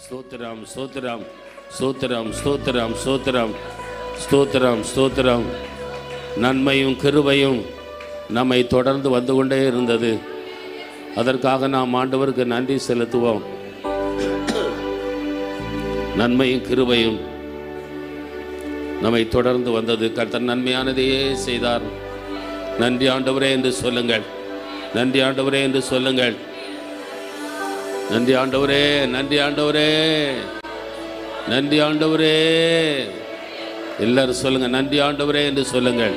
ஸ்தோத்திரம் ஸ்தோத்திரம் ஸ்தோத்திரம் ஸ்தோத்திரம் ஸ்தோத்திரம் ஸ்தோத்திரம் ஸ்தோத்திரம் நன்மையும் கிருபையும் நம்மை தொடர்ந்து வந்து கொண்டே இருந்தது அதற்காக நாம் ஆண்டவருக்கு நன்றி செலுத்துவோம் நன்மையும் கிருபையும் நம்மை தொடர்ந்து வந்தது கர்த்தர் நன்மையானதையே செய்தார் நன்றி ஆண்டவரே என்று சொல்லுங்கள் நன்றி ஆண்டவரே என்று சொல்லுங்கள் நன்றி ஆண்டவரே நன்றி ஆண்டவரே நன்றி ஆண்டவரே எல்லாரும் சொல்லுங்க நன்றி ஆண்டவரே என்று சொல்லுங்கள்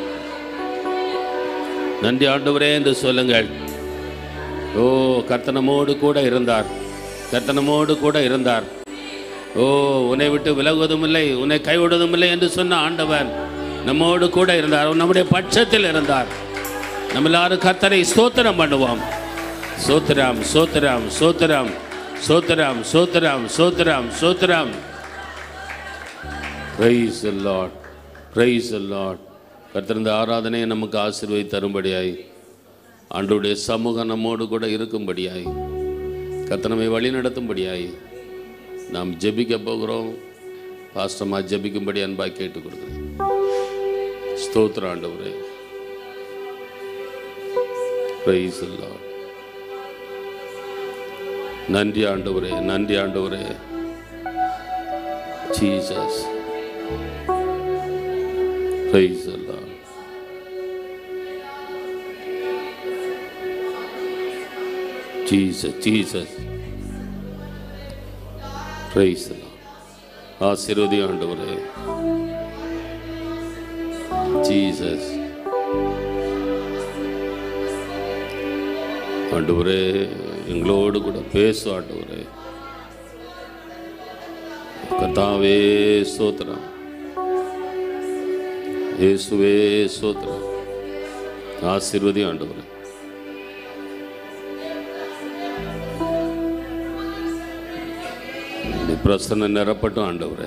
நன்றி ஆண்டவரே என்று சொல்லுங்கள் ஓ கர்த்தனமோடு கூட இருந்தார் கர்த்தனமோடு கூட இருந்தார் ஓ உன்னை விட்டு விலகுவதும் இல்லை உன்னை கைவிடுவதும் இல்லை என்று சொன்ன ஆண்டவர் நம்மோடு கூட இருந்தார் அவர் நம்முடைய பட்சத்தில் இருந்தார் நம்ம எல்லாரும் கர்த்தரை ஸ்தோத்திரம் பண்ணுவோம் சோத்திரம் சோத்திரம் சோத்திரம் சோத்திரம் சோத்திரம் சோத்திரம் சோத்திரம் பிரைஸ் லார்ட் பிரைஸ் லார்ட் கர்த்தர் ஆராதனையை நமக்கு ஆசீர்வதி தரும்படியாய் ஆண்டுடைய சமூகம் நம்மோடு கூட இருக்கும்படியாய் கர்த்தர் நம்மை வழி நடத்தும்படியாய் நாம் ஜெபிக்க போகிறோம் பாஸ்டமா ஜெபிக்கும்படி அன்பாய் கேட்டுக் கொடுக்குறேன் ஸ்தோத்திர ஆண்டவரே பிரைஸ் லார்ட் நன்றி ஆண்டவரே நன்றி ஆண்டவரே Jesus praise Lord Jesus Jesus praise ஆசீர்வதி ஆண்டவரே ஜீசஸ் ஆண்டவரே எங்களோடு கூட பேசு ஆண்டவரே கர்த்தாவே சோத்திரம் இயேசுவே சோத்திரம் ஆசீர்வதி ஆண்டவரே இந்த பிரசன்ன நிரப்பட்டும் ஆண்டவரே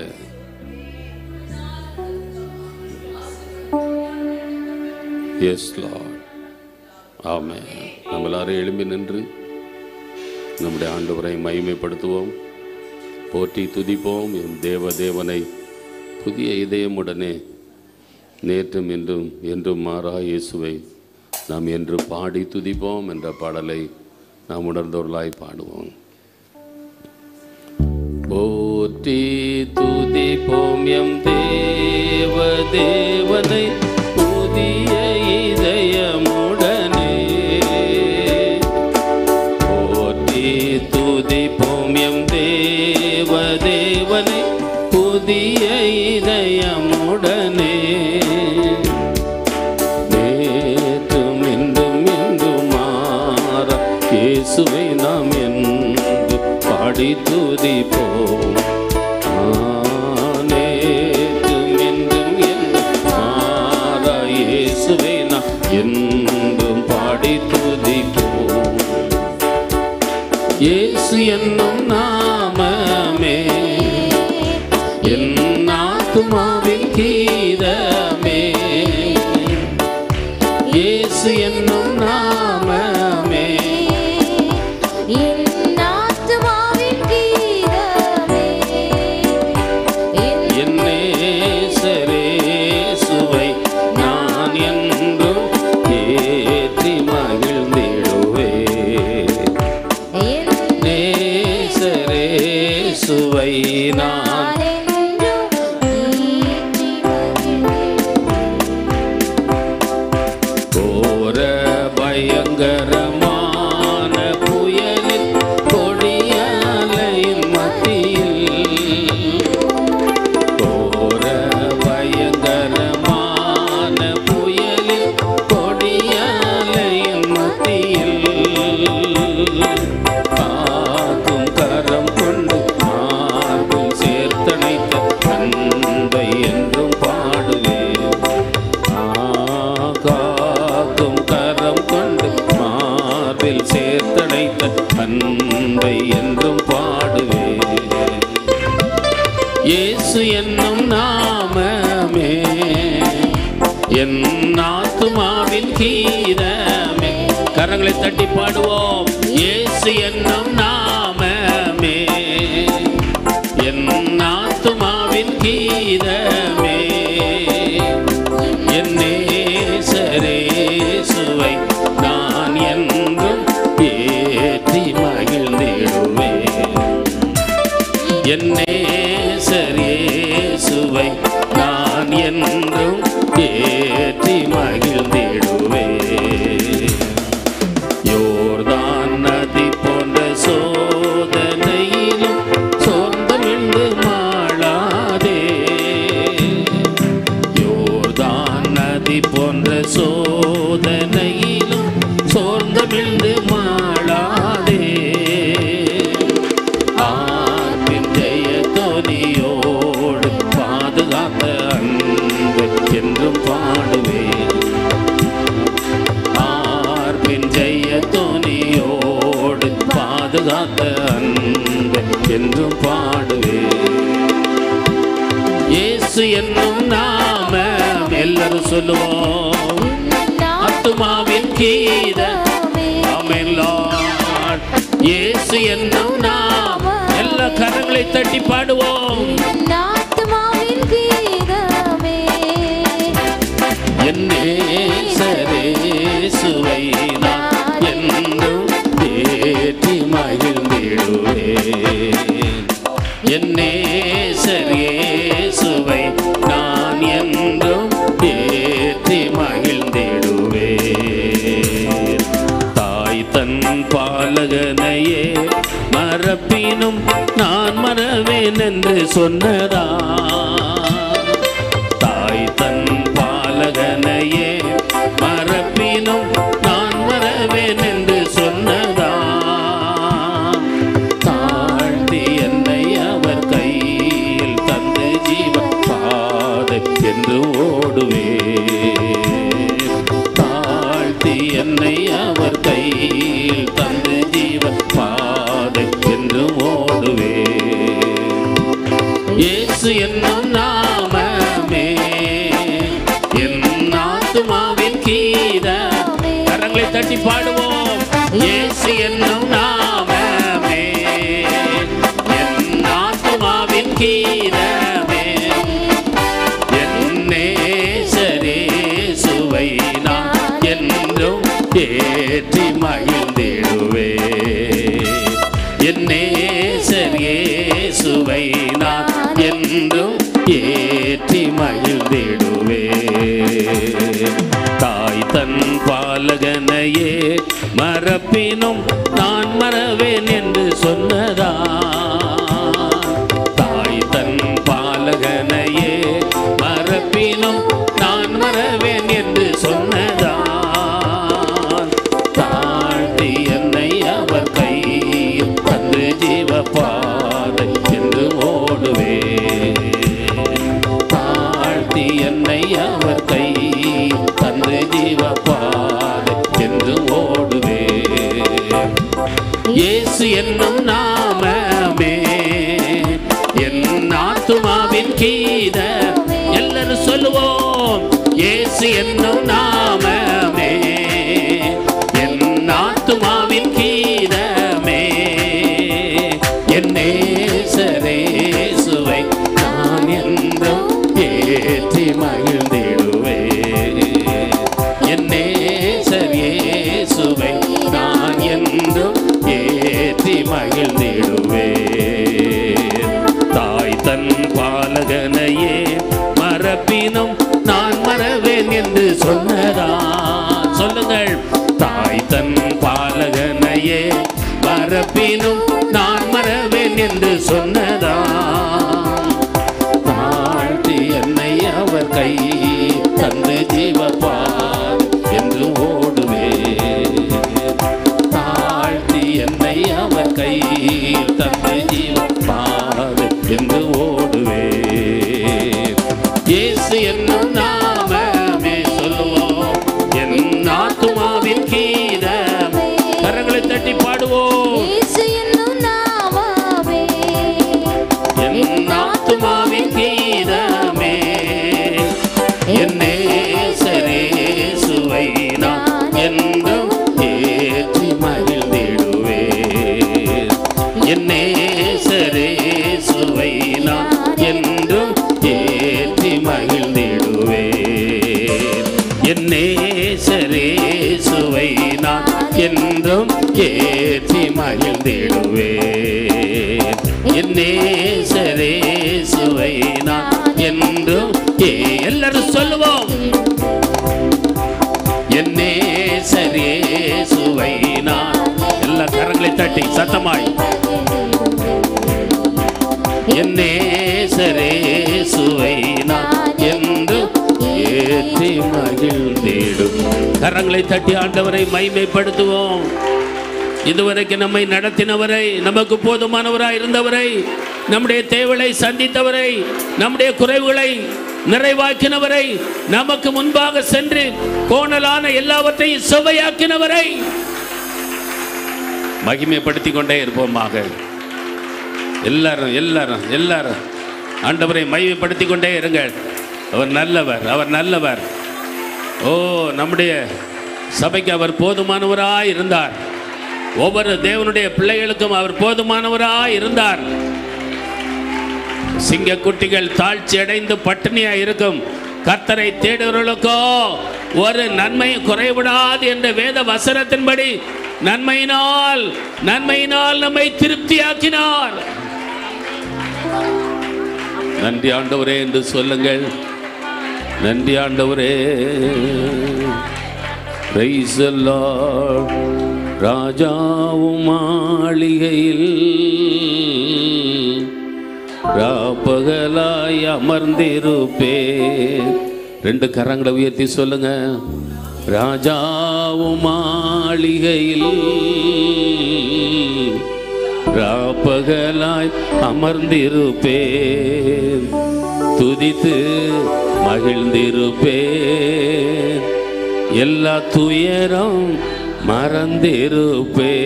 எஸ் லார்ட் ஆமே நம்ம எல்லாரும் எழும்பி நின்று நம்முடைய ஆண்டவரை மகிமைப்படுத்துவோம் போற்றி துதிப்போம் என் தேவ தேவனை புதிய இதயமுடனே நேற்றும் இன்றும் என்றும் மாறா இயேசுவை நாம் என்று பாடி துதிப்போம் என்ற பாடலை நாம் உணர்ந்தவர்களாய் பாடுவோம் போற்றி துதிப்போம் எம் தேவ தேவனை புதிய இதயமுடனே போற்றி துதிப்போம் எம் தேவ தேவனை புதிய இதயமுடனே நேற்றும் இன்றும் என்றும் மாற இயேசுவை நாம் என்று பாடி துதிப்போம் ஆ, நேற்றும் இன்றும் என்றும் மாற இயேசுவை நாம் என்றும் பாடி துதிப்போம் இயேசு என்னும் நாமமே என் ஆத்துமாவின் கீதமே இயேசு என்னும் நாமமே என் ஆத்துமாவின் கீதமே என் நேசரேசுவை நான் என்றும் ஏற்றி மகிழ்ந்திடுவே என் நேசரேசுவை நான் நானென்றும் ஈற்றி கோர பயங்கரமான புயலில் கொடியலையின் மத்தியில் கோர பயங்கரமான புயலில் கொடியலையின் மத்தியில் காக்கும் கரம் கொண்டு மார்பில் சேர்த்தணைத்த அன்பை என்றும் பாடுவேன் காக்கும் கரம் கொண்டு மார்பில் சேர்த்தடைத்த அன்பை என்றும் பாடுவேன் இயேசு என்னும் நாமமே என் ஆத்துமாவின் கீதமே கரங்களை தட்டி பாடுவோம் இயேசு என்னும் நாமமே என் நேசர் இயேசுவை நான் என்றும் ஏற்றி மகிழ்ந்திடுவேன் யோர்தான் நதி போன்ற சோதனையிலும் சோர்ந்தமிழ்ந்து மாளாதே யோர்தான் நதி போன்ற சோதனையிலும் சோர்ந்தமிழ்ந்து மாளாதே ஆற்றின் ஜெய தொனியோடு பாதுகாத்த அன்பு என்றும் பாடுவேன் ஆர்பின் ஜெய தொனியோடு பாதுகாத்த அன்பு என்றும் பாடுவேன் இயேசு என்னும் நாமம் எல்லாரும் சொல்லுவோம் ஆத்துமாவின் கீத ஆமென் லார்ட் இயேசு என்னும் நாமம் எல்லா கரங்களை தட்டி பாடுவோம் ஆத்மாவின் கீதமே என் நேசரேசுவை நான் என்றும் ஏற்றி மகிழ்ந்திடுவேன் என் நேசரேசுவை நான் என்றும் ஏற்றி மகிழ்ந்திடுவேன் தாய் தன் பாலகனையே மறப்பினும் நான் மறவேன் என்று சொன்னதா தாய் தன் பாலகனையே மறப்பினும் நான் மறவேன் என்று சொன்னதா தாழ்த்தி என்னை அவர் கையில் தந்து ஜீவ பாதை என்று ஓடுவேன் தாழ்த்தி என்னை அவர் கையில் தந்து ஜீவ பாதை என்று ஓடுவேன் இயேசு என்னும் நாமமே என் ஆத்துமாவின் கீத கரங்களை தட்டி பாடுவோம் இயேசு என்னும் நாமமே என் ஆத்துமாவின் கீதமே என் நேசரேசுவை நான் என்றும் ஏற்றி மகிழ்ந்திடுவேன் என் நேசர் இயேசுவை நான் என்றும் ஏற்றி மகிழ்ந்திடுவேன் தாய் தன் பாலகனையே மறப்பினும் நான் மறவேன் என்று சொன்னதா தாய் தன் பாலகனையே மறப்பினும் நான் மறவேன் என்று சொன்னதா தாழ்த்தி என்னை அவர் கையில் தந்து ஜீவ பாதை என்று ஓடுவேன் தாழ்த்தி என்னை அவர் கையில் தந்து ஜீவ பாதை என்று ஓடுவேன் இயேசு என்னும் நாமமே என் ஆத்துமாவின் கீத எல்லாரும் சொல்லுவோம் இயேசு என்னும் நாமமே என் ஆத்துமாவின் கீதமே என் நேசரேசுவை நான் என்றும் ஏற்றி மகிழ்ந்திடுவேன் என் நேசர் இயேசுவை நான் என்றும் ஏற்றி மகிழ்ந்திடுவேன் தாய் தன் பாலகனையே மறப்பினும் நான் மறவேன் என்று சொன்னதா சொல்லுங்கள் தாய் தன் பாலகனையே மறப்பினும் நான் மறவேன் என்று சொன்னதா தாழ்த்தி என்னை அவர் கை தந்து ஜீவப்பார் என்று ஓடுவேன் தாழ்த்தி என்னை அவர் கையில் தந்து ஜீவப்பார் என்று ஓடுவேன் இயேசு என்னும் நாமமே சொல்லுவோம் என் ஆத்துமாவின் கீதம் கரங்களை தட்டி பாடுவோம் இயேசு என்னும் நாமமே என் ஆத்துமாவின் கீதமே என் நேசரேசுவை நான் என்றும் ஏற்றி மகிழ்ந்திடுவேன் என் நேசரேசுவை நான் என்றும் ஏற்றி மகிழ்ந்திடுவேன் என் நேசரேசுவை நான் என்றும் ஏற்றி மகிழ்ந்திடுவேன் என் நேச நேசரேசுவை நான் என்றும் ஏ எல்லாரும் சொல்லுவோம் என் நேசரேசுவை நான் எல்லா கரங்களை தட்டி சத்தமாய் என் நேசரேசுவை நான் என்று ஏற்றி மகிழ்ந்திடும் கரங்களை தட்டி ஆண்டவரை மைமைப்படுத்துவோம் இதுவரைக்கும் நம்மை நடத்தினவரை நமக்கு போதுமானவராய் இருந்தவரை நம்முடைய தேவைகளை சந்தித்தவரை நம்முடைய குறைவுகளை நிறைவாக்கினவரை நமக்கு முன்பாக சென்று கோணலான எல்லாவற்றையும் சுவையாக்கினவரை மகிமைப்படுத்திக் கொண்டே இருப்போமாக எல்லாரும் எல்லாரும் எல்லாரும் ஆண்டவரை மகிமைப்படுத்திக் கொண்டே இருங்கள் அவர் நல்லவர் அவர் நல்லவர் ஓ நம்முடைய சபைக்கு அவர் போதுமானவராய் இருந்தார் ஒவ்வொரு தேவனுடைய பிள்ளைகளுக்கும் அவர் போதுமானவராய் இருந்தார் சிங்க குட்டிகள் தாழ்ச்சி அடைந்து பட்டினியா இருக்கும் கர்த்தரை தேடுவர்களுக்கோ ஒரு நன்மை குறைவிடாது என்ற வேத வசனத்தின்படி நன்மையினால் நன்மையினால் நம்மை திருப்தியாக்கினார் நன்றி ஆண்டவரே என்று சொல்லுங்கள் நன்றி ஆண்டவரே Praise the Lord. ராஜாவும் மாளிகையில் ராப்பகலாய் அமர்ந்திருப்பே ரெண்டு கரங்களை உயர்த்தி சொல்லுங்க ராஜாவும் மாளிகையில் ராப்பகலாய் அமர்ந்திருப்பேன் துதித்து மகிழ்ந்திருப்பேன் எல்லா துயரம் மறந்திருப்பே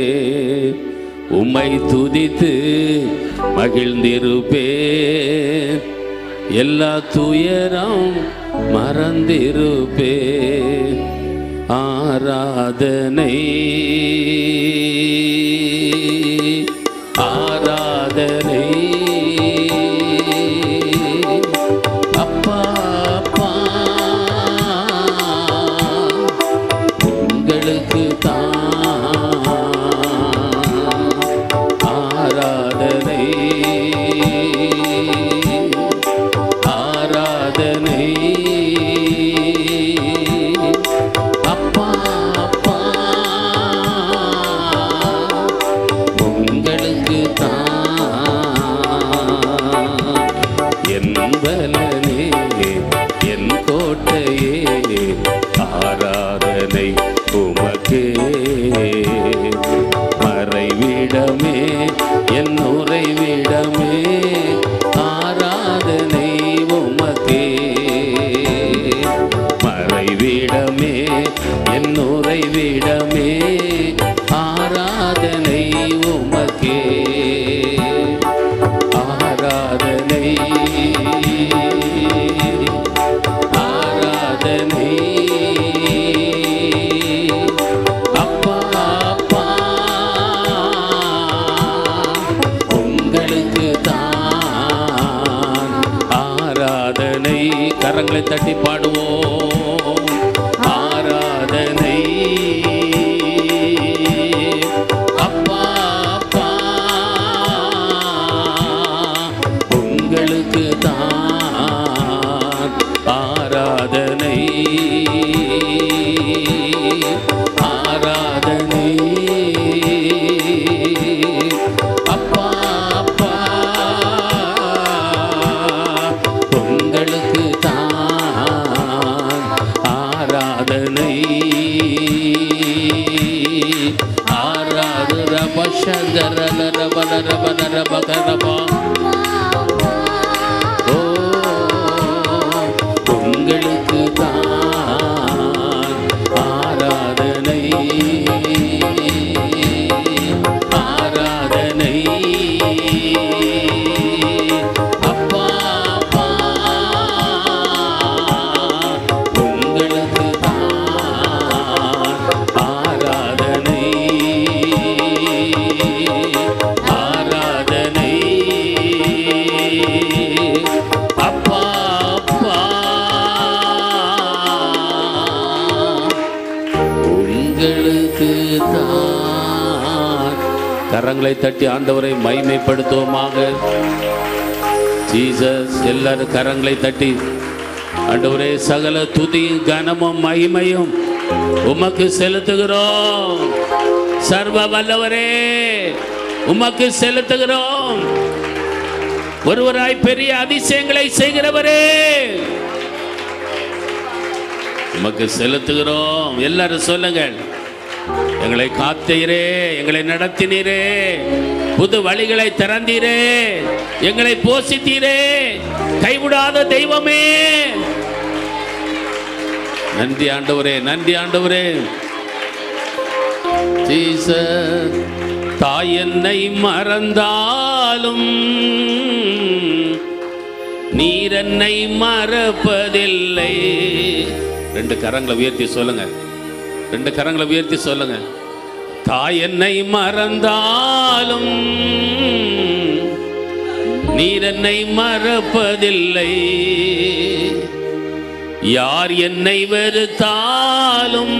உம்மை துதித்து மகிழ்ந்திருப்பே எல்லா துயரம் மறந்திருப்பே ஆராதனை ஆராதனை அப்பா அப்பா உங்களுக்கு தான் ஆராதனை ஆராதனை அப்பா அப்பா உங்களுக்கு தான் என் பலனே என் கோட்டையே ஆராதனை உமக்கே மறைவிடமே என் உறைவிடமே ஆராதனை உமக்கே மறைவிடமே என் உறைவிடமே ஆராதனை உமக்கே ஆராதனை ஆராதனை அப்பா அப்பா உங்களுக்கு தான் ஆராதனை கரங்களை தட்டி பாடுவோம் ஆராதனை அப்பா அப்பா உங்களுக்கு தான் ஆராதனை ஆராதனை அப்பா அப்பா உங்களுக்கு தான் ஆராதனை ஆராது ரபஷதர ரபல ரபல ரபகரபா ஓ உங்களுக்கு தான் ஆராதனை ஆராதனை அப்பா அப்பா உங்களுக்கு தான் ஆராதனை ஆராதனை கரங்களை தட்டி ஆண்டவரை மைமைப்படுத்துவோமாக ஜீசஸ் எல்லாரும் கரங்களை தட்டி ஆண்டவரே சகல துதியும் கனமும் மகிமையும் உமக்கு செலுத்துகிறோம் சர்வ வல்லவரே உமக்கு செலுத்துகிறோம் ஒருவராய் பெரிய அதிசயங்களை செய்கிறவரே உமக்கு செலுத்துகிறோம் எல்லாரும் சொல்லுங்கள் எங்களை காத்தீரே எங்களை நடத்தினீரே புது வழிகளை திறந்தீரே எங்களை போஷித்தீரே கைவிடாத தெய்வமே நன்றி ஆண்டவரே நன்றி ஆண்டவரே ஜீசஸ் தாய் என்னை மறந்தாலும் நீர் என்னை மறப்பதில்லை ரெண்டு கரங்களை உயர்த்தி சொல்லுங்க ரெண்டு கரங்களை உயர்த்தி சொல்லுங்க தாய் என்னை மறந்தாலும் நீர் என்னை மறப்பதில்லை யார் என்னை வெறுத்தாலும்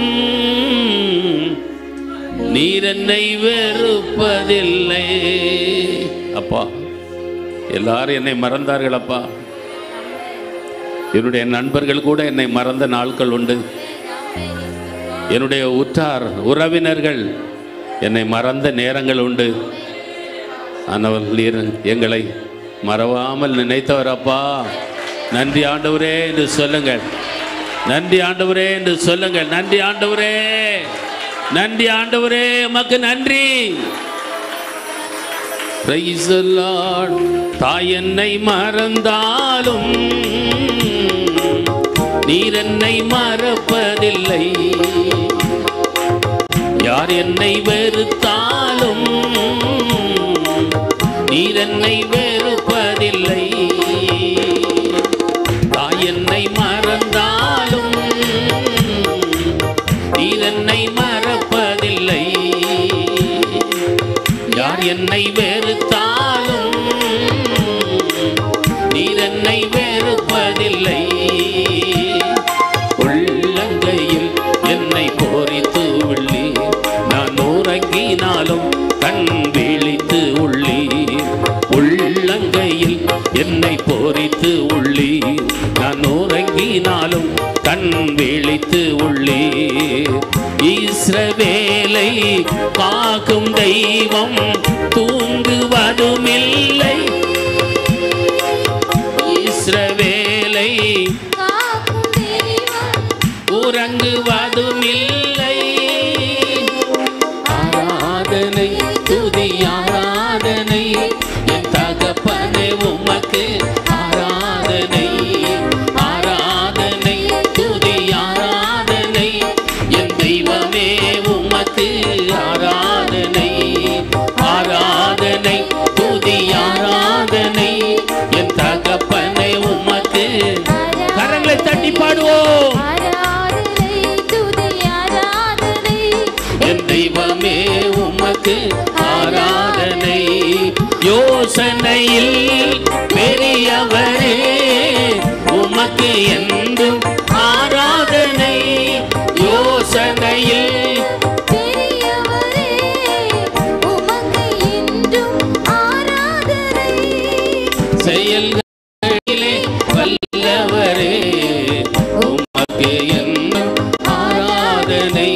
நீர் என்னை வெறுப்பதில்லை அப்பா எல்லாரும் என்னை மறந்தார்கள் அப்பா என்னுடைய நண்பர்கள் கூட என்னை மறந்த நாட்கள் உண்டு என்னுடைய உற்றார் உறவினர்கள் என்னை மறந்த நேரங்கள் உண்டு ஆனால் நீர் எங்களை மறவாமல் நினைத்தவர் அப்பா நன்றி ஆண்டவரே என்று சொல்லுங்கள் நன்றி ஆண்டவரே என்று சொல்லுங்கள் நன்றி ஆண்டவரே நன்றி ஆண்டவரே உமக்கு நன்றி Praise the Lord. தாய் என்னை மறந்தாலும் நீர் என்னை மறப்பதில்லை யார் என்னை வெறுத்தாலும் நீர் என்னை வெறுப்பதில்லை தாய் என்னை மறந்தாலும் நீர் என்னை மறப்பதில்லை யார் என்னை வெறுத்தாலும் நீர் என்னை வெறுப்பதில்லை உள்ளங்கையில் என்னை போரித்து உள்ளி நான் உறங்கினாலும் கண் விழித்து உள்ளி உள்ளங்கையில் என்னை போரித்து உள்ளி நான் உறங்கினாலும் கண் விழித்து உள்ளி இஸ்ரவேலை காக்கும் தெய்வம் தூங்குவதுமில்லை இஸ்ரவேலை காக்கும் தெய்வம் உறங்குவதுமில்லை ஆராதனை துதி ஆராதனை என் தகப்பனே உமக்கு ஆராதனை ஆராதனை துதி ஆராதனை என் தெய்வமே உமக்கு ஆராதனை ஆராதனை துதி ஆராதனை என் தகப்பனே உமக்கு கரங்களை தட்டி பாடுவோம் ஆராதனை துதி ஆராதனை என் தெய்வமே உமக்கு ஆராதனை யோசனையில் பெரியவரே உமக்கு என்றும் ஆராதனை யோசனையில் பெரியவரே உமக்கு என்றும் ஆராதனை செயல்களிலே வல்லவரே உமக்கு என்றும் ஆராதனை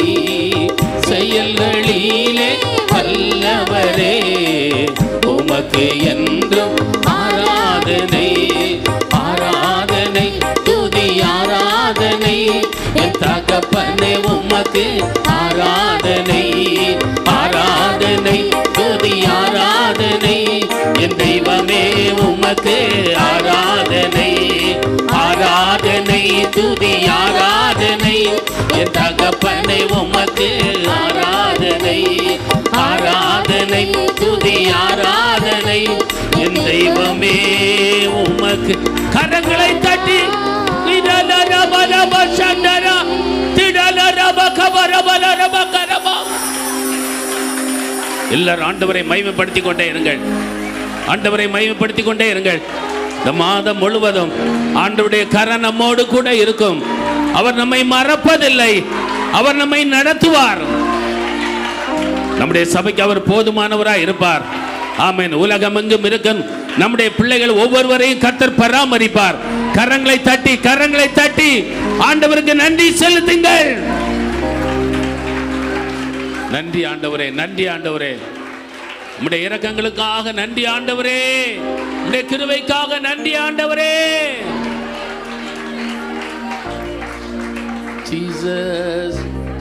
செயல்களிலே வல்லவரே உமக்கு என்றும் ஆராதனை ஆராதனை துதி ஆராதனை என் தகப்பனே உமக்கு ஆராதனை ஆராதனை துதி ஆராதனை என் தெய்வமே உமக்கு ஆராதனை ஆராதனை துதி ஆராதனை என் தகப்பனை உமக்கு ஆராதனை ஆராதனை துதி ஆராதனை என் தெய்வமே உமக்கு கரங்களை தட்டி திடலரபலப சண்டரா, திடலரப கபரபலரப கரபா. எல்லாரும் ஆண்டவரை மகிமைப்படுத்திக் கொண்டே இருங்கள் ஆண்டவரை மகிமைப்படுத்திக் கொண்டே இருங்கள் இந்த மாதம் முழுவதும் ஆண்டவருடைய கர நம்மோடு கூட இருக்கும் அவர் நம்மை மறப்பதில்லை அவர் நம்மை நடத்துவார் நம்முடைய சபைக்கு அவர் போதுமானவராய் இருப்பார் ஆமென் உலகம் எங்கும் இருக்கும் நம்முடைய பிள்ளைகள் ஒவ்வொருவரையும் கர்த்தர் பராமரிப்பார் கரங்களை தட்டி கரங்களை தட்டி ஆண்டவருக்கு நன்றி செலுத்துங்கள் நன்றி ஆண்டவரே நன்றி ஆண்டவரே உம்முடைய இரக்கங்களுக்காக நன்றி ஆண்டவரே உம்முடைய கிருபைக்காக நன்றி ஆண்டவரே ஜீசஸ்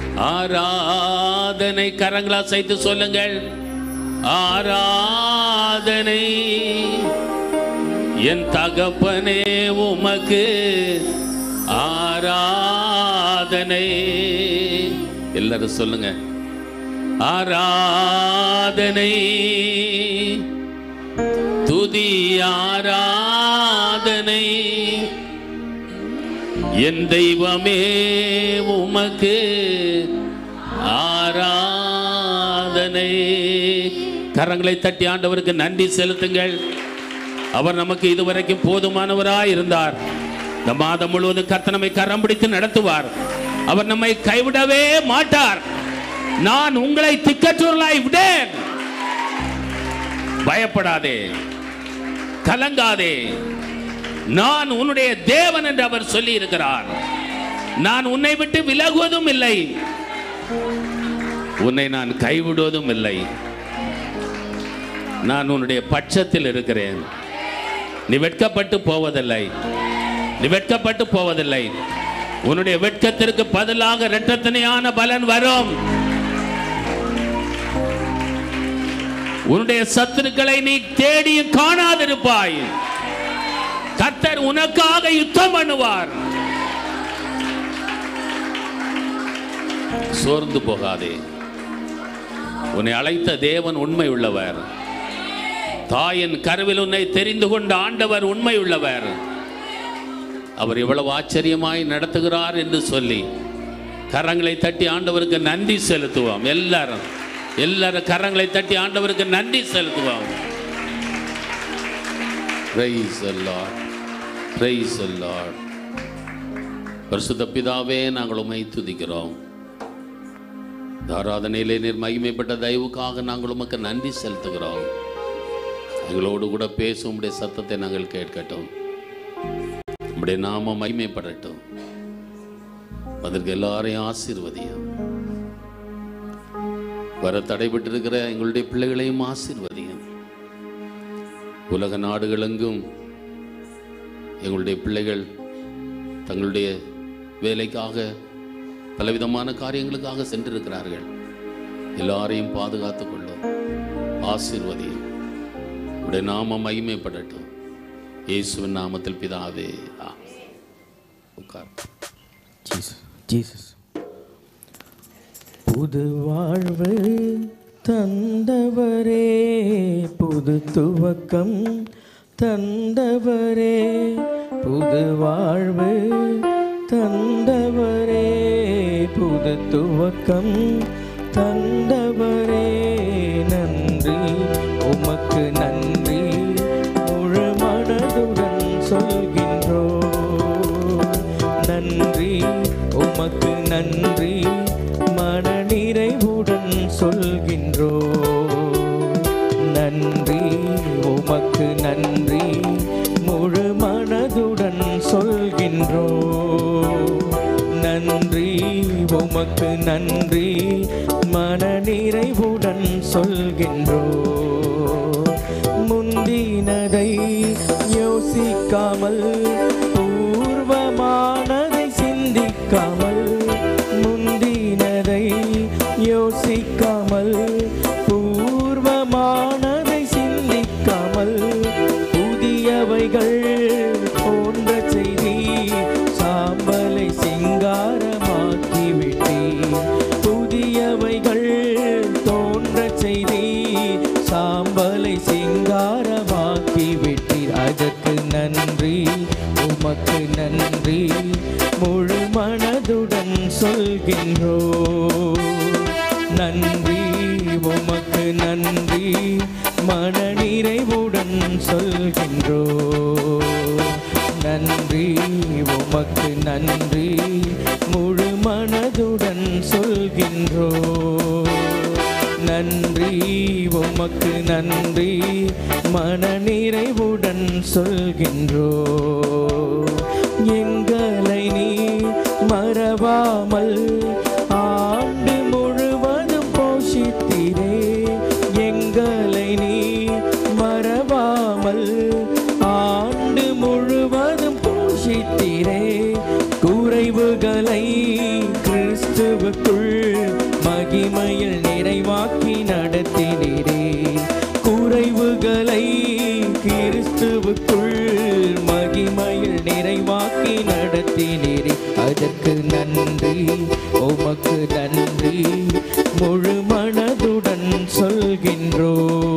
ஆராதனை கரங்களா சேர்த்து சொல்லுங்கள் ஆராதனை என் தகப்பனே உமக்கு ஆராதனை எல்லாரும் சொல்லுங்க ஆராதனை துதி ஆராதனை என் தெய்வமே உமக்கு ஆராதனை கரங்களை தட்டி ஆண்டவருக்கு நன்றி செலுத்துங்கள் அவர் நமக்கு இதுவரைக்கும் போதுமானவராய் இருந்தார் இந்த மாதம் முழுவதும் கர்த்தர் நம்மை கரம் பிடித்து நடத்துவார் அவர் நம்மை கைவிடவே மாட்டார் நான் உங்களை திக்கற்றவர்களாய் விடேன் பயப்படாதே கலங்காதே நான் உன்னுடைய தேவன் என்று அவர் சொல்லி இருக்கிறார் நான் உன்னை விட்டு விலகுவதும் இல்லை உன்னை நான் கைவிடுவதும் இல்லை நான் உன்னுடைய பட்சத்தில் இருக்கிறேன் நீ வெட்கப்பட்டு போவதில்லை நீ வெட்கப்பட்டு போவதில்லை உன்னுடைய வெட்கத்திற்கு பதிலாக இரட்டத்தனையான பலன் வரும் உன்னுடைய சத்துருக்களை நீ தேடியும் காணாதிருப்பாய் கர்த்தர் உனக்காக யுத்தம் பண்ணுவார் சோர்ந்து போகாதே உன்னை அழைத்த தேவன் உண்மை உள்ளவர் தாயின் கருவில் உன்னை தெரிந்து கொண்ட ஆண்டவர் உண்மை உள்ளவர் அவர் இவ்வளவு ஆச்சரியமாய் நடத்துகிறார் என்று சொல்லி கரங்களை தட்டி ஆண்டவருக்கு நன்றி செலுத்துவோம் எல்லாரும் எல்லாரும் கரங்களை தட்டி ஆண்டவருக்கு நன்றி செலுத்துவோம் Praise the Lord. Praise the Lord. பரிசுத்த பிதாவே நாங்கள் உமை துதிக்கிறோம் இந்த ஆராதனையிலே நீர் மகிமைப்பட்ட தயவுக்காக நாங்கள் உமக்கு நன்றி செலுத்துகிறோம் எங்களோடு கூட பேசும் உடைய சத்தத்தை நாங்கள் கேட்கட்டும் உம்முடைய நாம மகிமைப்படட்டும் அதற்கு எல்லாரையும் ஆசீர்வதியும் வர தடைபட்டிருக்கிற எங்களுடைய பிள்ளைகளையும் ஆசீர்வதியும் உலக நாடுகளெங்கும் எங்களுடைய பிள்ளைகள் தங்களுடைய வேலைக்காக பலவிதமான காரியங்களுக்காக சென்றிருக்கிறார்கள் எல்லாரையும் பாதுகாத்துக் கொள்ளும் ஆசீர்வதியும் உடைய நாமம் மகிமைப்படட்டும் இயேசுவின் நாமத்தில் பிதாவே ஆமென். உட்கார் ஜீசஸ் ஜீசஸ் புது வாழ்வு தந்தவரே புது துவக்கம் தந்தவரே புது வாழ்வு தந்தவரே புது துவக்கம் தந்தவரே நன்றி உமக்கு நன்றி முழு மனதுடன் சொல்கின்றோம் நன்றி உமக்கு நன்றி மனநிறைவுடன் சொல்கின்றோ நன்றி உமக்கு நன்றி முழு மனதுடன் சொல்கின்றோ நன்றி உமக்கு நன்றி மனநிறைவுடன் சொல்கின்றோ முந்தினதை யோசிக்காமல் பூர்வமானதை சிந்திக்காமல் முந்தினதை யோசிக்காமல் பூர்வமானதை சிந்திக்காமல் புதியவைகள் போன்ற செய்தி சாம்பலை சிங்காரமாக்கி விட்டீர் புதியவைகள் தோன்ற செய்தி சாம்பலை சிங்காரமாக்கி விட்டீர் அதற்கு நன்றி உமக்கு நன்றி முழு மனதுடன் சொல்கின்றோ நன்றி உமக்கு நன்றி மனநிறைவுடன் சொல்கின்றோ நன்றி உமக்கு நன்றி முழு மனதுடன் சொல்கின்றோ நன்றி உமக்கு நன்றி மனநிறைவுடன் சொல்கின்றோ எங்களை நீ மறவாமல் ஆண்டு முழுவதும் போஷித்தீரே எங்களை நீ மறவாமல் ஆண்டு முழுவதும் போஷித்தீரே குறைவுகளை கிறிஸ்துவுக்குள் மகிமையில் நிறைவாக்கி நடத்தினீரே குறைவுகளை கிறிஸ்துவுக்குள் மகிமையில் நிறைவாக்கி நடத்தினீரே அதற்கு நன்றி உமக்கு நன்றி முழு மனதுடன் சொல்கின்றோ